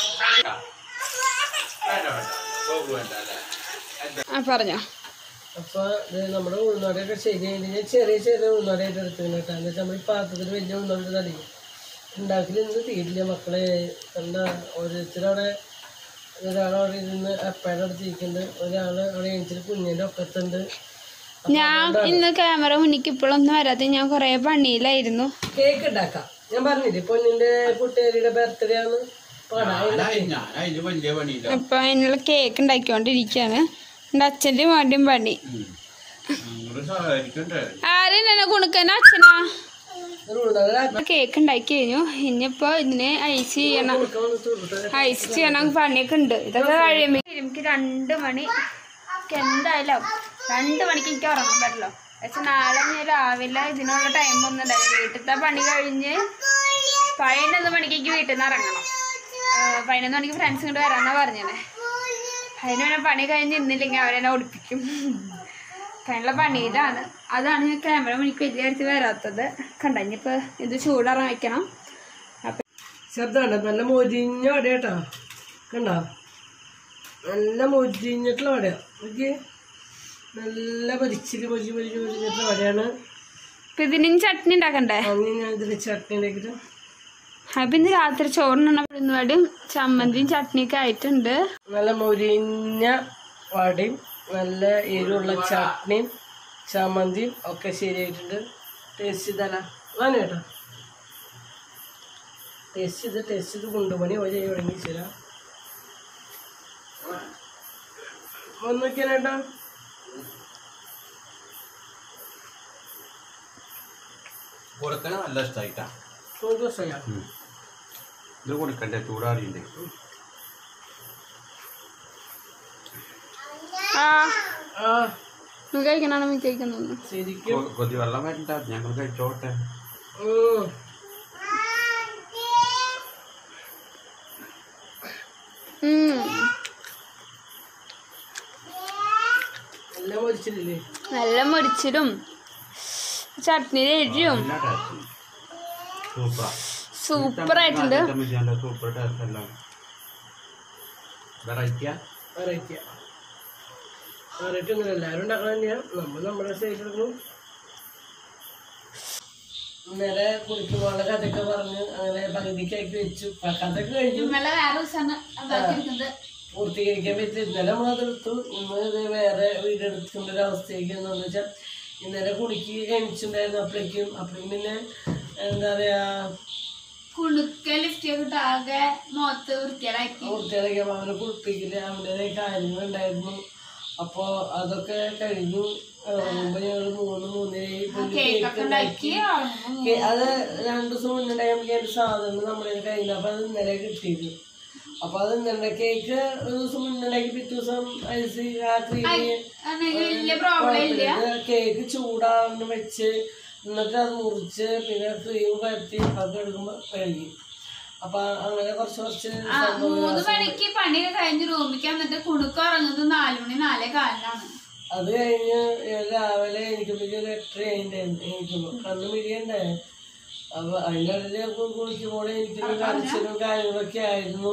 വേണ്ട വേണ്ട പോകു വേണ്ട അല്ലേ ആ പറഞ്ഞോ അപ്പൊ ഇത് നമ്മുടെ ഉൾനാടൊക്കെ ശരിയായിട്ട് ഞാൻ ചെറിയ ചെറിയ ഉൾനാടായിട്ട് എടുത്തിരുന്നു കേട്ടോ എന്ന് വെച്ചാൽ നമ്മൾ ഈ പാത്രത്തിൽ വലിയ ഉൾനാട് തടി ഉണ്ടാക്കൽ ഇന്ന് തീരില്ല മക്കളെ എന്താ ഓരോരുത്തരവിടെ ഒരാളവിടെ ഇരുന്ന് അപ്പയുടെ അടുത്ത് ഇരിക്കുന്നുണ്ട് ഒരാൾ അവിടെ എണീച്ചിട്ട് കുഞ്ഞിൻ്റെ ഒക്കത്തുണ്ട് ഞാൻ ഇന്ന് ക്യാമറ മുന്നിക്ക് ഇപ്പോഴൊന്നും വരാതെ ഞാൻ കൊറേ പണിയിലായിരുന്നു കേക്ക് ഉണ്ടാക്കാം ഞാൻ പറഞ്ഞില്ലേ പൊന്നിന്റെ കുട്ടികാരിയുടെ ബർത്ത്ഡേ ആണ് പാടാ ഞാനായി ഞാൻ അതിന് വലിയ പണിയില്ല അപ്പൊ അതിനുള്ള കേക്ക് ഉണ്ടാക്കിക്കൊണ്ടിരിക്കുകയാണ് എൻ്റെ അച്ഛൻ്റെ മോൻ്റെയും പണി നിങ്ങൾ സഹായിക്കണ്ടേ ആരും എന്നെ കുണുക്കന അച്ഛനാ കേക്ക് ഉണ്ടാക്കി കഴിഞ്ഞു ഇനിയിപ്പോ ഇതിനെ ഐസ് ചെയ്യണം ഐസ് ചെയ്യണം പണിയൊക്കെ ഉണ്ട് ഇതൊക്കെ കഴിയുമ്പോ എനിക്ക് രണ്ട് മണി എനിക്ക് എന്തായാലും രണ്ട് മണിക്ക് എനിക്ക് ഉറങ്ങാൻ പറ്റില്ല പക്ഷെ നാളെ ഞാൻ രാവിലെ ഇതിനുള്ള ടൈം ഒന്നും ഉണ്ടാവില്ല വീട്ടിലത്തെ പണി കഴിഞ്ഞ് പതിനൊന്ന് മണിക്ക് എനിക്ക് വീട്ടിൽ നിന്ന് ഇറങ്ങണം ആ, പതിനൊന്ന് മണിക്ക് ഫ്രണ്ട്സ് ഇങ്ങോട്ട് വരാന്നാ പറഞ്ഞേ അതിന് പിന്നെ പണി കഴിഞ്ഞ് ഇന്നില്ലെങ്കിൽ അവരെന്നെ ഒടിപ്പിക്കും അതിനുള്ള പണിയിലാണ് അതാണ് ഞാൻ ക്യാമറ മണിക്ക് വലിയ അടുത്ത് വരാത്തത് കണ്ട ഇനിയിപ്പോ ഇത് ചൂടാറാൻ വെക്കണം ശബ്ദമാണ് നല്ല മൊരിഞ്ഞ വട കേട്ടോ കണ്ടോ നല്ല മൊരിഞ്ഞിട്ടുള്ള വടയാ നോക്കിയേ നല്ല പൊരിച്ചിരി പൊരിച്ച് പൊരിച്ച് പൊരിഞ്ഞിട്ടുള്ള വടയാണ് അപ്പൊ ഇതിനും ചട്നി ഉണ്ടാക്കണ്ടേ അന്ന് ഞാൻ ഇതിൽ ചട്നി ഉണ്ടാക്കിയിട്ട് അപ്പൊ ഇന്ന് രാത്രി ചോറിനെണ്ണ പരിപാടിയും ചമ്മന്തിയും ചട്നിയൊക്കെ ആയിട്ടുണ്ട് നല്ല മൊരിഞ്ഞ വടയും നല്ല എരിവുള്ള ചട്നിയും ചമ്മന്തിയും ഒക്കെ ശരിയായിട്ടുണ്ട് ടേസ്റ്റ് ചെയ്താലാ വേണം കേട്ടോ ടേസ്റ്റ് ചെയ്ത് ടേസ്റ്റ് ചെയ്ത് കൊണ്ടുപണി ഒരു തുടങ്ങി തരാം ഒന്നൊക്കെയാണ് കേട്ടോ കൊടുക്കണ നല്ല ഇഷ്ടമായിട്ടാ സന്തോഷമാ ഇത് കൊടുക്കണ്ടേ ചൂടാറിയുണ്ട് ആ ആ നീ കഴിക്കണോ മിക്ക കഴിക്കുന്നു ശരിക്കും കൊതി വെള്ളം വരണ്ട ഞങ്ങൾ കഴിച്ചോട്ടെ ഉം. എല്ലാം പൊരിച്ചിട്ടില്ലേ നല്ല മുരിച്ചിലും ചട്നിയുടെ എരിയും നല്ല ടേസ്റ്റ് സൂപ്പർ സൂപ്പർ ആയിട്ടുണ്ട് സൂപ്പർ ടേസ്റ്റ് എല്ലാം വെറൈറ്റിയാ വെറൈറ്റിയാ വെറൈറ്റി ഒന്നും എല്ലാവരും ഉണ്ടാക്കണം തന്നെയാ നമ്മൾ നമ്മുടെ സ്റ്റേജ് എടുക്കണം ഇന്നലെ കുളിക്കുമ്പോഴുള്ള കഥയൊക്കെ പറഞ്ഞ് അങ്ങനെ പകുതിക്കാക്കി വെച്ചു ആ കഥയൊക്കെ കഴിഞ്ഞു ഇന്നലെ വേറെ ദിവസമാണ് ഉണ്ടാക്കിയിരിക്കുന്നത് പൂർത്തീകരിക്കാൻ പറ്റില്ല ഇന്നലെ നമ്മളത് എടുത്തു ഇന്ന് ഇത് വേറെ വീടെടുക്കേണ്ട ഒരു അവസ്ഥയ്ക്ക് എന്താന്ന് വെച്ചാൽ ഇന്നലെ കുളിക്ക് എണിച്ചിട്ടുണ്ടായിരുന്നു അപ്പോഴേക്കും അപ്പോഴേക്കും പിന്നെ എന്താ പറയാ കുണുക്ക ലിഫ്റ്റ് ഒക്കെ ആകെ മുഖത്ത് വൃത്തിയാക്കി പൂർത്തിയാക്കി അവനെ കുളിപ്പിക്കില്ല അവൻ്റെ കാര്യങ്ങളുണ്ടായിരുന്നു അപ്പോ അതൊക്കെ കഴിഞ്ഞു ഇറങ്ങുമ്പോ ഞങ്ങള് മൂന്ന് മൂന്നരയായി പിന്നെ കേക്ക് ഉണ്ടാക്കി കേ- അത് രണ്ടു ദിവസം മുന്നുണ്ടായി നമുക്ക് അതിന്റെ സാധനം നമ്മുടെ കയ്യിൽ കഴിഞ്ഞു അപ്പൊ അത് ഇന്നലെ കിട്ടിയത് അപ്പൊ അത് ഇന്നലെ കേക്ക് ഒരു ദിവസം മുന്നുണ്ടാക്കി പിറ്റേ ദിവസം ഐസ് ആ ക്രീമി വലിയ പ്രോബ്ലം ഇല്ല കേക്ക് ചൂടാന്ന് വെച്ച് എന്നിട്ട് അത് മുറിച്ച് പിന്നെ ക്രീം പരത്തി അതൊക്കെ എടുക്കുമ്പോ കഴുകി അപ്പൊ അങ്ങനെ കുറച്ച് കുറച്ച് ആ, മൂന്ന് മണിക്ക് പണിയൊക്കെ കഴിഞ്ഞ് റൂമിലേക്ക് വന്നിട്ട് കുണുക്ക ഉറങ്ങുന്നത് നാലു മണി നാലേ കാലിനാണ് അത് കഴിഞ്ഞ് രാവിലെ എനിക്ക് ഒരു എട്ടര എനിക്കുമ്പോ കണ്ണു മിരിയണ്ടേ അപ്പൊ അതിനിടയിൽ കുളിക്കുമ്പോൾ എനിക്കൊരു കരച്ചിലും കാര്യങ്ങളൊക്കെ ആയിരുന്നു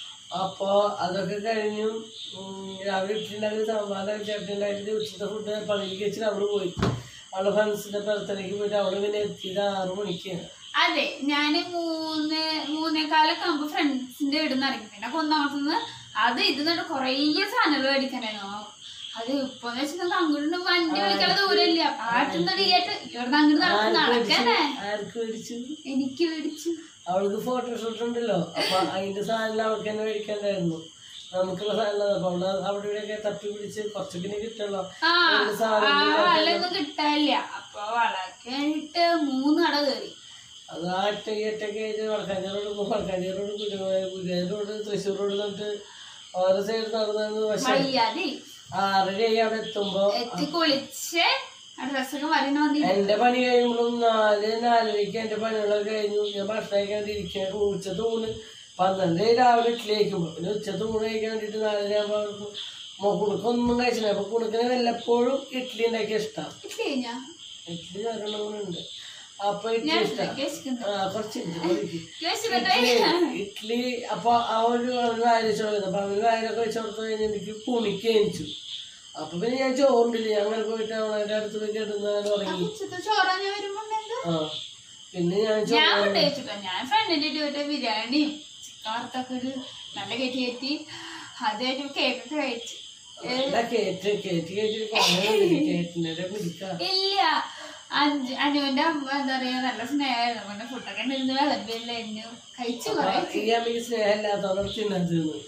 അപ്പൊ അതൊക്കെ കഴിഞ്ഞു ഉം, രാവിലെ ഇട്ടുണ്ടാക്കി സാമ്പാർ ചേട്ടുണ്ടാക്കിയിട്ട് ഉച്ചത്തെ ഫുഡ് പള്ളിക്ക് വെച്ചിട്ട് അവിടെ പോയി അവളെ ഫ്രണ്ട്സിന്റെ ബർത്ത്ഡേക്ക് പോയിട്ട് അവിടെ പിന്നെ എത്തിയത് ആറു മണിക്കാണ് അതെ ഞാന് മൂന്ന് മൂന്നേക്കാലൊക്കെ ആകുമ്പോ ഫ്രണ്ട്സിന്റെ വീട് നിന്ന് ഇറങ്ങി പിന്നെ കൊന്നാമത്തുനിന്ന് അത് ഇത് എന്നിട്ട് കൊറേ സാധനങ്ങൾ മേടിക്കാനായിരുന്നു അത് ഇപ്പൊന്ന് വെച്ചാൽ അങ്ങോട്ട് വണ്ടി വിളിക്കാനുള്ള ദൂരമില്ല പാട്ടുന്ന തിയേറ്റർ ഇവിടുന്ന് അങ്ങോട്ട് നടന്ന് നടക്കാനേ ആർക്ക് മേടിച്ചു എനിക്ക് മേടിച്ചു അവൾക്ക് ഫോട്ടോഷൂട്ട് ഉണ്ടല്ലോ അപ്പൊ അതിന്റെ സാധനം അവൾക്ക് തന്നെ മേടിക്കണ്ടായിരുന്നു നമുക്കുള്ള സാധനം അപ്പൊ അവള് അവിടെ ഇവിടെയൊക്കെ തപ്പി പിടിച്ച് കുറച്ചൊക്കെ ഇനി കിട്ടുള്ളൂ ആ അതിന്റെ ആ സാധനം വളൊന്നും കിട്ടാനില്ല അപ്പൊ വളക്കാനായിട്ട് മൂന്ന് കട കയറി അത് ആ ഒറ്റയ്ക്ക് ആയിട്ട് Vadakkanchery road Vadakkanchery road Guruvayur Guruvayur road Thrissur road എന്നിട്ട് ഓരോ സൈഡ് നടന്നു പക്ഷെ വയ്യാതെ ആറരയായി അവിടെ എത്തുമ്പോ എത്തി കുളിച്ച് ആ ഡ്രസ്സൊക്കെ വരണ വന്നില്ല എന്റെ പണി കഴിയുമ്പോഴും നാല് നാലരയ്ക്ക് എന്റെ പണികളൊക്കെ കഴിഞ്ഞു ഞാൻ ഭക്ഷണം കഴിക്കാൻ ഇരിക്കാൻ ഉച്ചത്തെ ഊണ് പന്ത്രണ്ട് രാവിലെ ഇഡ്ഡലി കഴിക്കുമ്പോ പിന്നെ ഉച്ചത്തെ ഊണ് കഴിക്കാൻ വേണ്ടിട്ട് നാലര ആകുമ്പോ കുണുക്കൊന്നും കഴിച്ചില്ല അപ്പൊ കുണുക്കിന് വല്ലപ്പോഴും ഇഡ്ഡലി ഉണ്ടാക്കിയ ഇഷ്ടം ഇല്ല ഞാൻ ഇഡ്ഡലി ഒരെണ്ണം കൂടെ ഉണ്ട് അപ്പൊ ഇഡ്ഡലി ഞാൻ ഇഷ്ടം കേസിക്കുന്നു ആ കുറച്ച് ഇഡ്ഡലി മതി. കേസിക്കട്ടെ ഇഡ്ഡലി ഇഡ്ഡലി അപ്പൊ ആ ഒരു വായലിച്ചു അപ്പൊ അവന് വായലൊക്കെ വെച്ച് കൊടുത്തു കഴിഞ്ഞ് എനിക്ക് കുണിക്ക് എനിച്ചു അപ്പൊ പിന്നെ ഞാൻ ചോറുണ്ടില്ല ഞാൻ അങ്ങനെ പോയിട്ട് അവളുടെ അടുത്ത് പോയി കിടന്ന് അങ്ങനെ ഉറങ്ങി ഉച്ചത്തെ ചോറാൻ ഞാൻ വരുമ്പോ ആ പിന്നെ ഞാൻ ഞാൻ ചോറ് ഫുഡ് കഴിച്ചിട്ടോ ഞാൻ ഫ്രണ്ടിന്റെ വീട്ടിൽ ബിരിയാണിയും ചിക്കൻ വറുത്തൊക്കെ ഒരു നല്ല കയറ്റി കയറ്റി അത് കഴിഞ്ഞ് കേക്കൊക്കെ കഴിച്ചു നല്ല കേറ്റ് കേറ്റ് കേറ്റ് കൊണ്ടുവന്നില്ല കേറ്റിനെ പിടിക്കാം ഇല്ല അഞ്ച് അനുവിന്റെ അമ്മ എന്താ പറയാ നല്ല സ്നേഹമായിരുന്നു പിന്നെ ഫുഡൊക്കെ ഇരുന്ന് വിളമ്പില്ലായിരുന്നു കഴിച്ചു കുറെ ഈ അമ്മയ്ക്ക് സ്നേഹമില്ലാത്തവർ തിന്നത്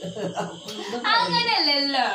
അങ്ങനെയല്ലല്ലോ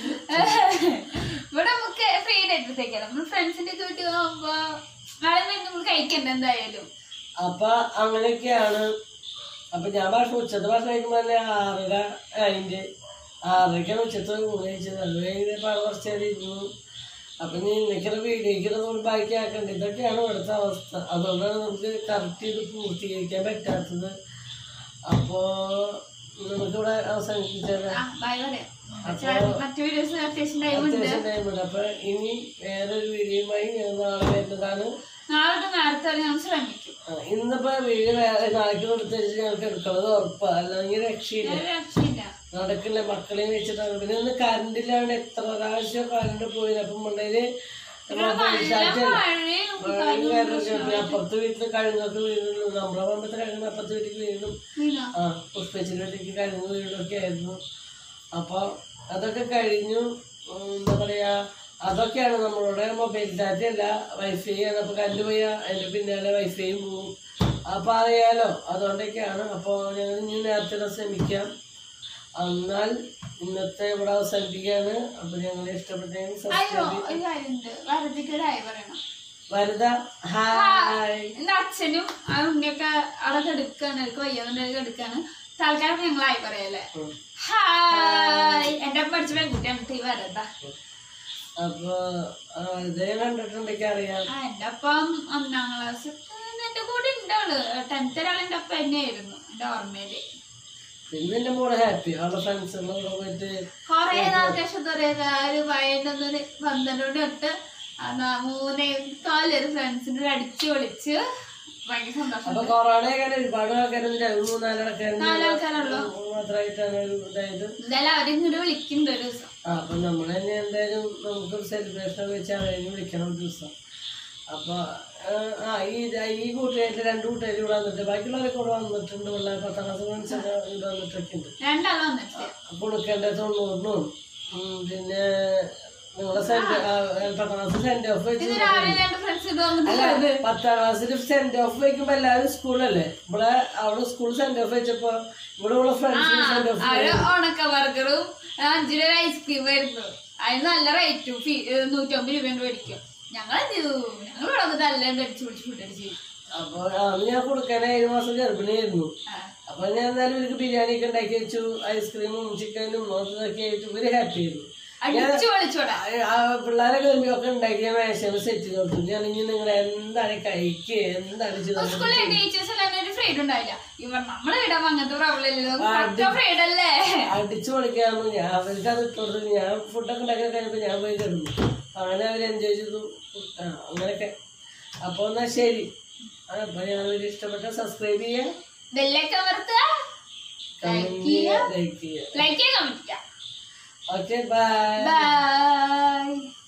ഇവിടെ നമുക്ക് ഫ്രീ ആയിട്ട് നമ്മൾ ഫ്രണ്ട്സിന്റെ ഒക്കെ വീട്ടിൽ പോകുമ്പോ നാളെ വേണ്ടി നമ്മൾ കഴിക്കണ്ട എന്തായാലും അപ്പൊ അങ്ങനെയൊക്കെയാണ് അപ്പൊ ഞാൻ ഭക്ഷണം ഉച്ചത്തെ ഭക്ഷണം കഴിക്കുമ്പോൾ തന്നെ ആറര അതിൻ്റെ ആറരയ്ക്കാണ് ഉച്ചത്തെ ഊണ് കഴിച്ചത് അത് കഴിഞ്ഞപ്പോൾ കുറച്ച് നേരം ഇരുന്നു അപ്പൊ നീ ഇന്നൊക്കെ വീഡിയോയ്ക്ക് നമ്മൾ ബാക്കി ആക്കണ്ട ഇതൊക്കെയാണ് ഇവിടുത്തെ അവസ്ഥ അതുകൊണ്ടാണ് നമുക്ക് കറക്റ്റ് ചെയ്ത് പൂർത്തീകരിക്കാൻ പറ്റാത്തത് അപ്പോ നമുക്കിവിടെ അവസാനിപ്പിച്ചത് ബൈ പറയാം അപ്പൊ മറ്റു വീഡിയോസ് അത്യാവശ്യം ടൈം ഉണ്ട് അത്യാവശ്യം ടൈമുണ്ട് അപ്പൊ ഇനി വേറൊരു വീഡിയോയുമായി ഞാൻ നാളെ വരുന്നതാണ് നാളെ തൊട്ട് നേരത്തെ വരെ ഞാൻ ശ്രമിക്കും ആ, ഇന്നിപ്പോ വീഡിയോ വേറെ നാളേക്ക് കൊടുത്ത് വെച്ച് ഞങ്ങൾക്ക് എടുക്കുന്നത് ഉറപ്പാ അല്ലെങ്കിൽ രക്ഷയില്ല ഒരു രക്ഷയില്ല നടക്കില്ല മക്കളെയും വെച്ചിട്ടാണ് പിന്നെ ഒന്ന് കറണ്ട് ഇല്ലാണ്ട് എത്ര പ്രാവശ്യം കറണ്ട് പോയി അപ്പം മുണ്ടയില് മൊബൈൽ ചാർജ് മഴയും അപ്പുറത്ത് വീട്ടിൽ കഴിഞ്ഞൊക്കെ വീഴുള്ളൂ നമ്മളെ പണ്ടത്തെ കഴിഞ്ഞ അപ്പുറത്ത് വീട്ടിൽ വീഴും വീണോ? ആ പുഷ്പച്ചിന്റെ വീട്ടിലേക്ക് കഴിഞ്ഞ വീടൊക്കെ ആയിരുന്നു അപ്പൊ അതൊക്കെ കഴിഞ്ഞു ഉം, എന്താ പറയാ അതൊക്കെയാണ് നമ്മളുടെ മൊബൈൽ ഡാറ്റ അല്ല വൈഫൈ ആണ് അപ്പൊ കറണ്ട് പോയാ അതിന്റെ പിന്നാലെ വൈഫൈയും പോവും അപ്പൊ അറിയാലോ അതുകൊണ്ടൊക്കെയാണ് അപ്പൊ ഞങ്ങൾ ഇനി നേരത്തെ തന്നെ ശ്രമിക്കാം എന്നാൽ ഇന്നത്തെ ഇവിടെ അവസാനിപ്പിക്കുകയാണ് അപ്പൊ ഞങ്ങൾ ഇഷ്ടപ്പെട്ടെങ്കിൽ അയ്യോ സബ്സ്ക്രൈബ് ഒരു കാര്യമുണ്ട് വരതിക്ക് ഒരു ആയി പറയണം വരുത ഹായ് എന്റെ അച്ഛനും ആ ഉണ്ണിയൊക്കെ അവിടെ കെടുക്കാണ് എനിക്ക് വയ്യാന്നുണ്ടെങ്കിൽ കെടുക്കാണ് തൽക്കാലം ഞങ്ങൾ ആയി പറയല്ലേ ഉം. ഹായ് എന്റെ ഒപ്പം പഠിച്ച പെൺകുട്ടിയാണ് ടീ വരണ്ട അപ്പൊ ആ, ഇതേ കണ്ടിട്ടുണ്ടെങ്കിൽ അറിയാം ആ എന്റെ ഒപ്പം ഒന്നാം ക്ലാസ് എന്റെ കൂടെ ഉണ്ടാള് ടെൻത്ത് ഒരാൾ എന്റെ ഒപ്പം തന്നെയായിരുന്നു എന്റെ ഓർമ്മയില് പിന്നെ എന്റെ മോള് ഹാപ്പി അവളുടെ ഫ്രണ്ട്സുകളുടെ കൂടെ പോയിട്ട് കൊറേ നാൾക്ക് ശേഷം പറയാ ഒരു പയ്യൻ്റെ പന്ത്രണ്ട് മണി തൊട്ട് അതാ മൂന്നേ കാലൊരു ഫ്രണ്ട്സിന്റെ അടിച്ചു വിളിച്ച് ഭയങ്കര സന്തോഷം അപ്പൊ കൊറോണ ഒക്കെ ഒരുപാട് ആൾക്കാരുണ്ട് രണ്ട് മൂന്നാലാൾക്കാരുണ്ട് നാലാൾക്കാരുള്ളൂ മാത്രമായിട്ടാണ് ഒരു ഇതായത് എന്തായാലും അവരിങ്ങോട്ട് വിളിക്കുന്നുണ്ട് ഒരു ദിവസം ആ അപ്പൊ നമ്മൾ തന്നെ എന്തായാലും നമുക്കൊരു സെലിബ്രേഷൻ ഒക്കെ വെച്ച് അവരെ വിളിക്കണം ഒരു ദിവസം അപ്പൊ ആ, ആ ഈ ഈ കൂട്ടുകാരിൽ രണ്ട് കൂട്ടുകാർ ഇവിടെ വന്നിട്ട് ബാക്കിയുള്ളവരൊക്കെ ഇവിടെ വന്നിട്ടുണ്ട് പിള്ളേർ പത്താം ക്ലാസ് ഫ്രണ്ട്സ് ഒക്കെ ഇവിടെ വന്നിട്ടൊക്കെ ഉണ്ട് രണ്ടാൾ വന്നിട്ട് കൊടുക്കേണ്ട തൊണ്ണൂറിനും ഉം, പിന്നെ നിങ്ങളെ സെന്റ് പത്താം ക്ലാസ് സെന്റ് ഓഫ് വെച്ച് ഇത് രാവിലെ രണ്ട് ഫ്രണ്ട്സ് ഇത് വന്നിട്ട് അല്ല പത്താം ക്ലാസ്സിൽ സെന്റ് ഓഫ് വെക്കുമ്പോ എല്ലാവരും സ്കൂളല്ലേ ഇവിടെ അവിടെ സ്കൂൾ സെന്റ് ഓഫ് വെച്ചപ്പോ ഇവിടെ ഉള്ള ഫ്രണ്ട്സിന് സെന്റ് ഓഫ് അവര് ഉണക്ക ബർഗറും അഞ്ചു രൂപ ഐസ്ക്രീം ആയിരുന്നു അതിന് നല്ല റേറ്റും ഫീ നൂറ്റമ്പത് രൂപ കൊണ്ട് മേടിക്കും ഞങ്ങൾ എന്ത് ചെയ്തു ഞങ്ങൾ ഇവിടെ വന്നിട്ട് എല്ലാം അടിച്ചു പിടിച്ച് ഫുഡ് അടിച്ച് അപ്പൊ അന്ന് ഞാൻ കൊടുക്കാൻ ഏഴ് മാസം ഗർഭിണിയായിരുന്നു അപ്പൊ ഞാൻ എന്തായാലും ഇവർക്ക് ബിരിയാണി ഒക്കെ ഉണ്ടാക്കി വെച്ചു ഐസ്ക്രീമും ചിക്കനും അതൊക്കെ ആയിട്ട് ഇവര് ഹാപ്പി ആയിരുന്നു അടിച്ചു പൊളിച്ചോടാ ആ പിള്ളേരെ ഗർഭിയൊക്കെ ഉണ്ടാക്കി ഞാൻ മേശന്ന് സെറ്റ് ചെയ്ത് കൊടുത്തു ഞാൻ ഇനി നിങ്ങൾ എന്താണ് കഴിക്കുക എന്താണ് ചെയ്തത് സ്കൂളിലെ ടീച്ചേഴ്സ് എല്ലാം ഒരു ഫ്രീഡം ഉണ്ടായില്ല ഇവർ നമ്മളെ ഇടാൻ അങ്ങനത്തെ പ്രോബ്ലം ഇല്ലല്ലോ പക്ക ഫ്രീഡം അല്ലേ അടിച്ചു പൊളിക്കാന്ന് ഞാൻ അവർക്ക് അത് ഇട്ടുകൊടുത്തു ഞാൻ ഫുഡൊക്കെ ഉണ്ടാക്കി കഴിഞ്ഞപ്പോ ഞാൻ പോയി കിടന്നു അങ്ങനെ അവർ എൻജോയ് ചെയ്തു ആ അങ്ങനെയൊക്കെ അപ്പൊ എന്നാ ശരി ആ അപ്പൊ ഞാൻ ഒരു ഇഷ്ടപ്പെട്ട സബ്സ്ക്രൈബ് ചെയ്യാം ബെല്ലൊക്കെ അമർത്തുക കമന്റ് ചെയ്യുക ലൈക്ക് ചെയ്യുക ലൈക്ക് ചെയ്യാൻ കമന്റ് ചെയ്യാം ഓക്കെ ബൈ ബൈ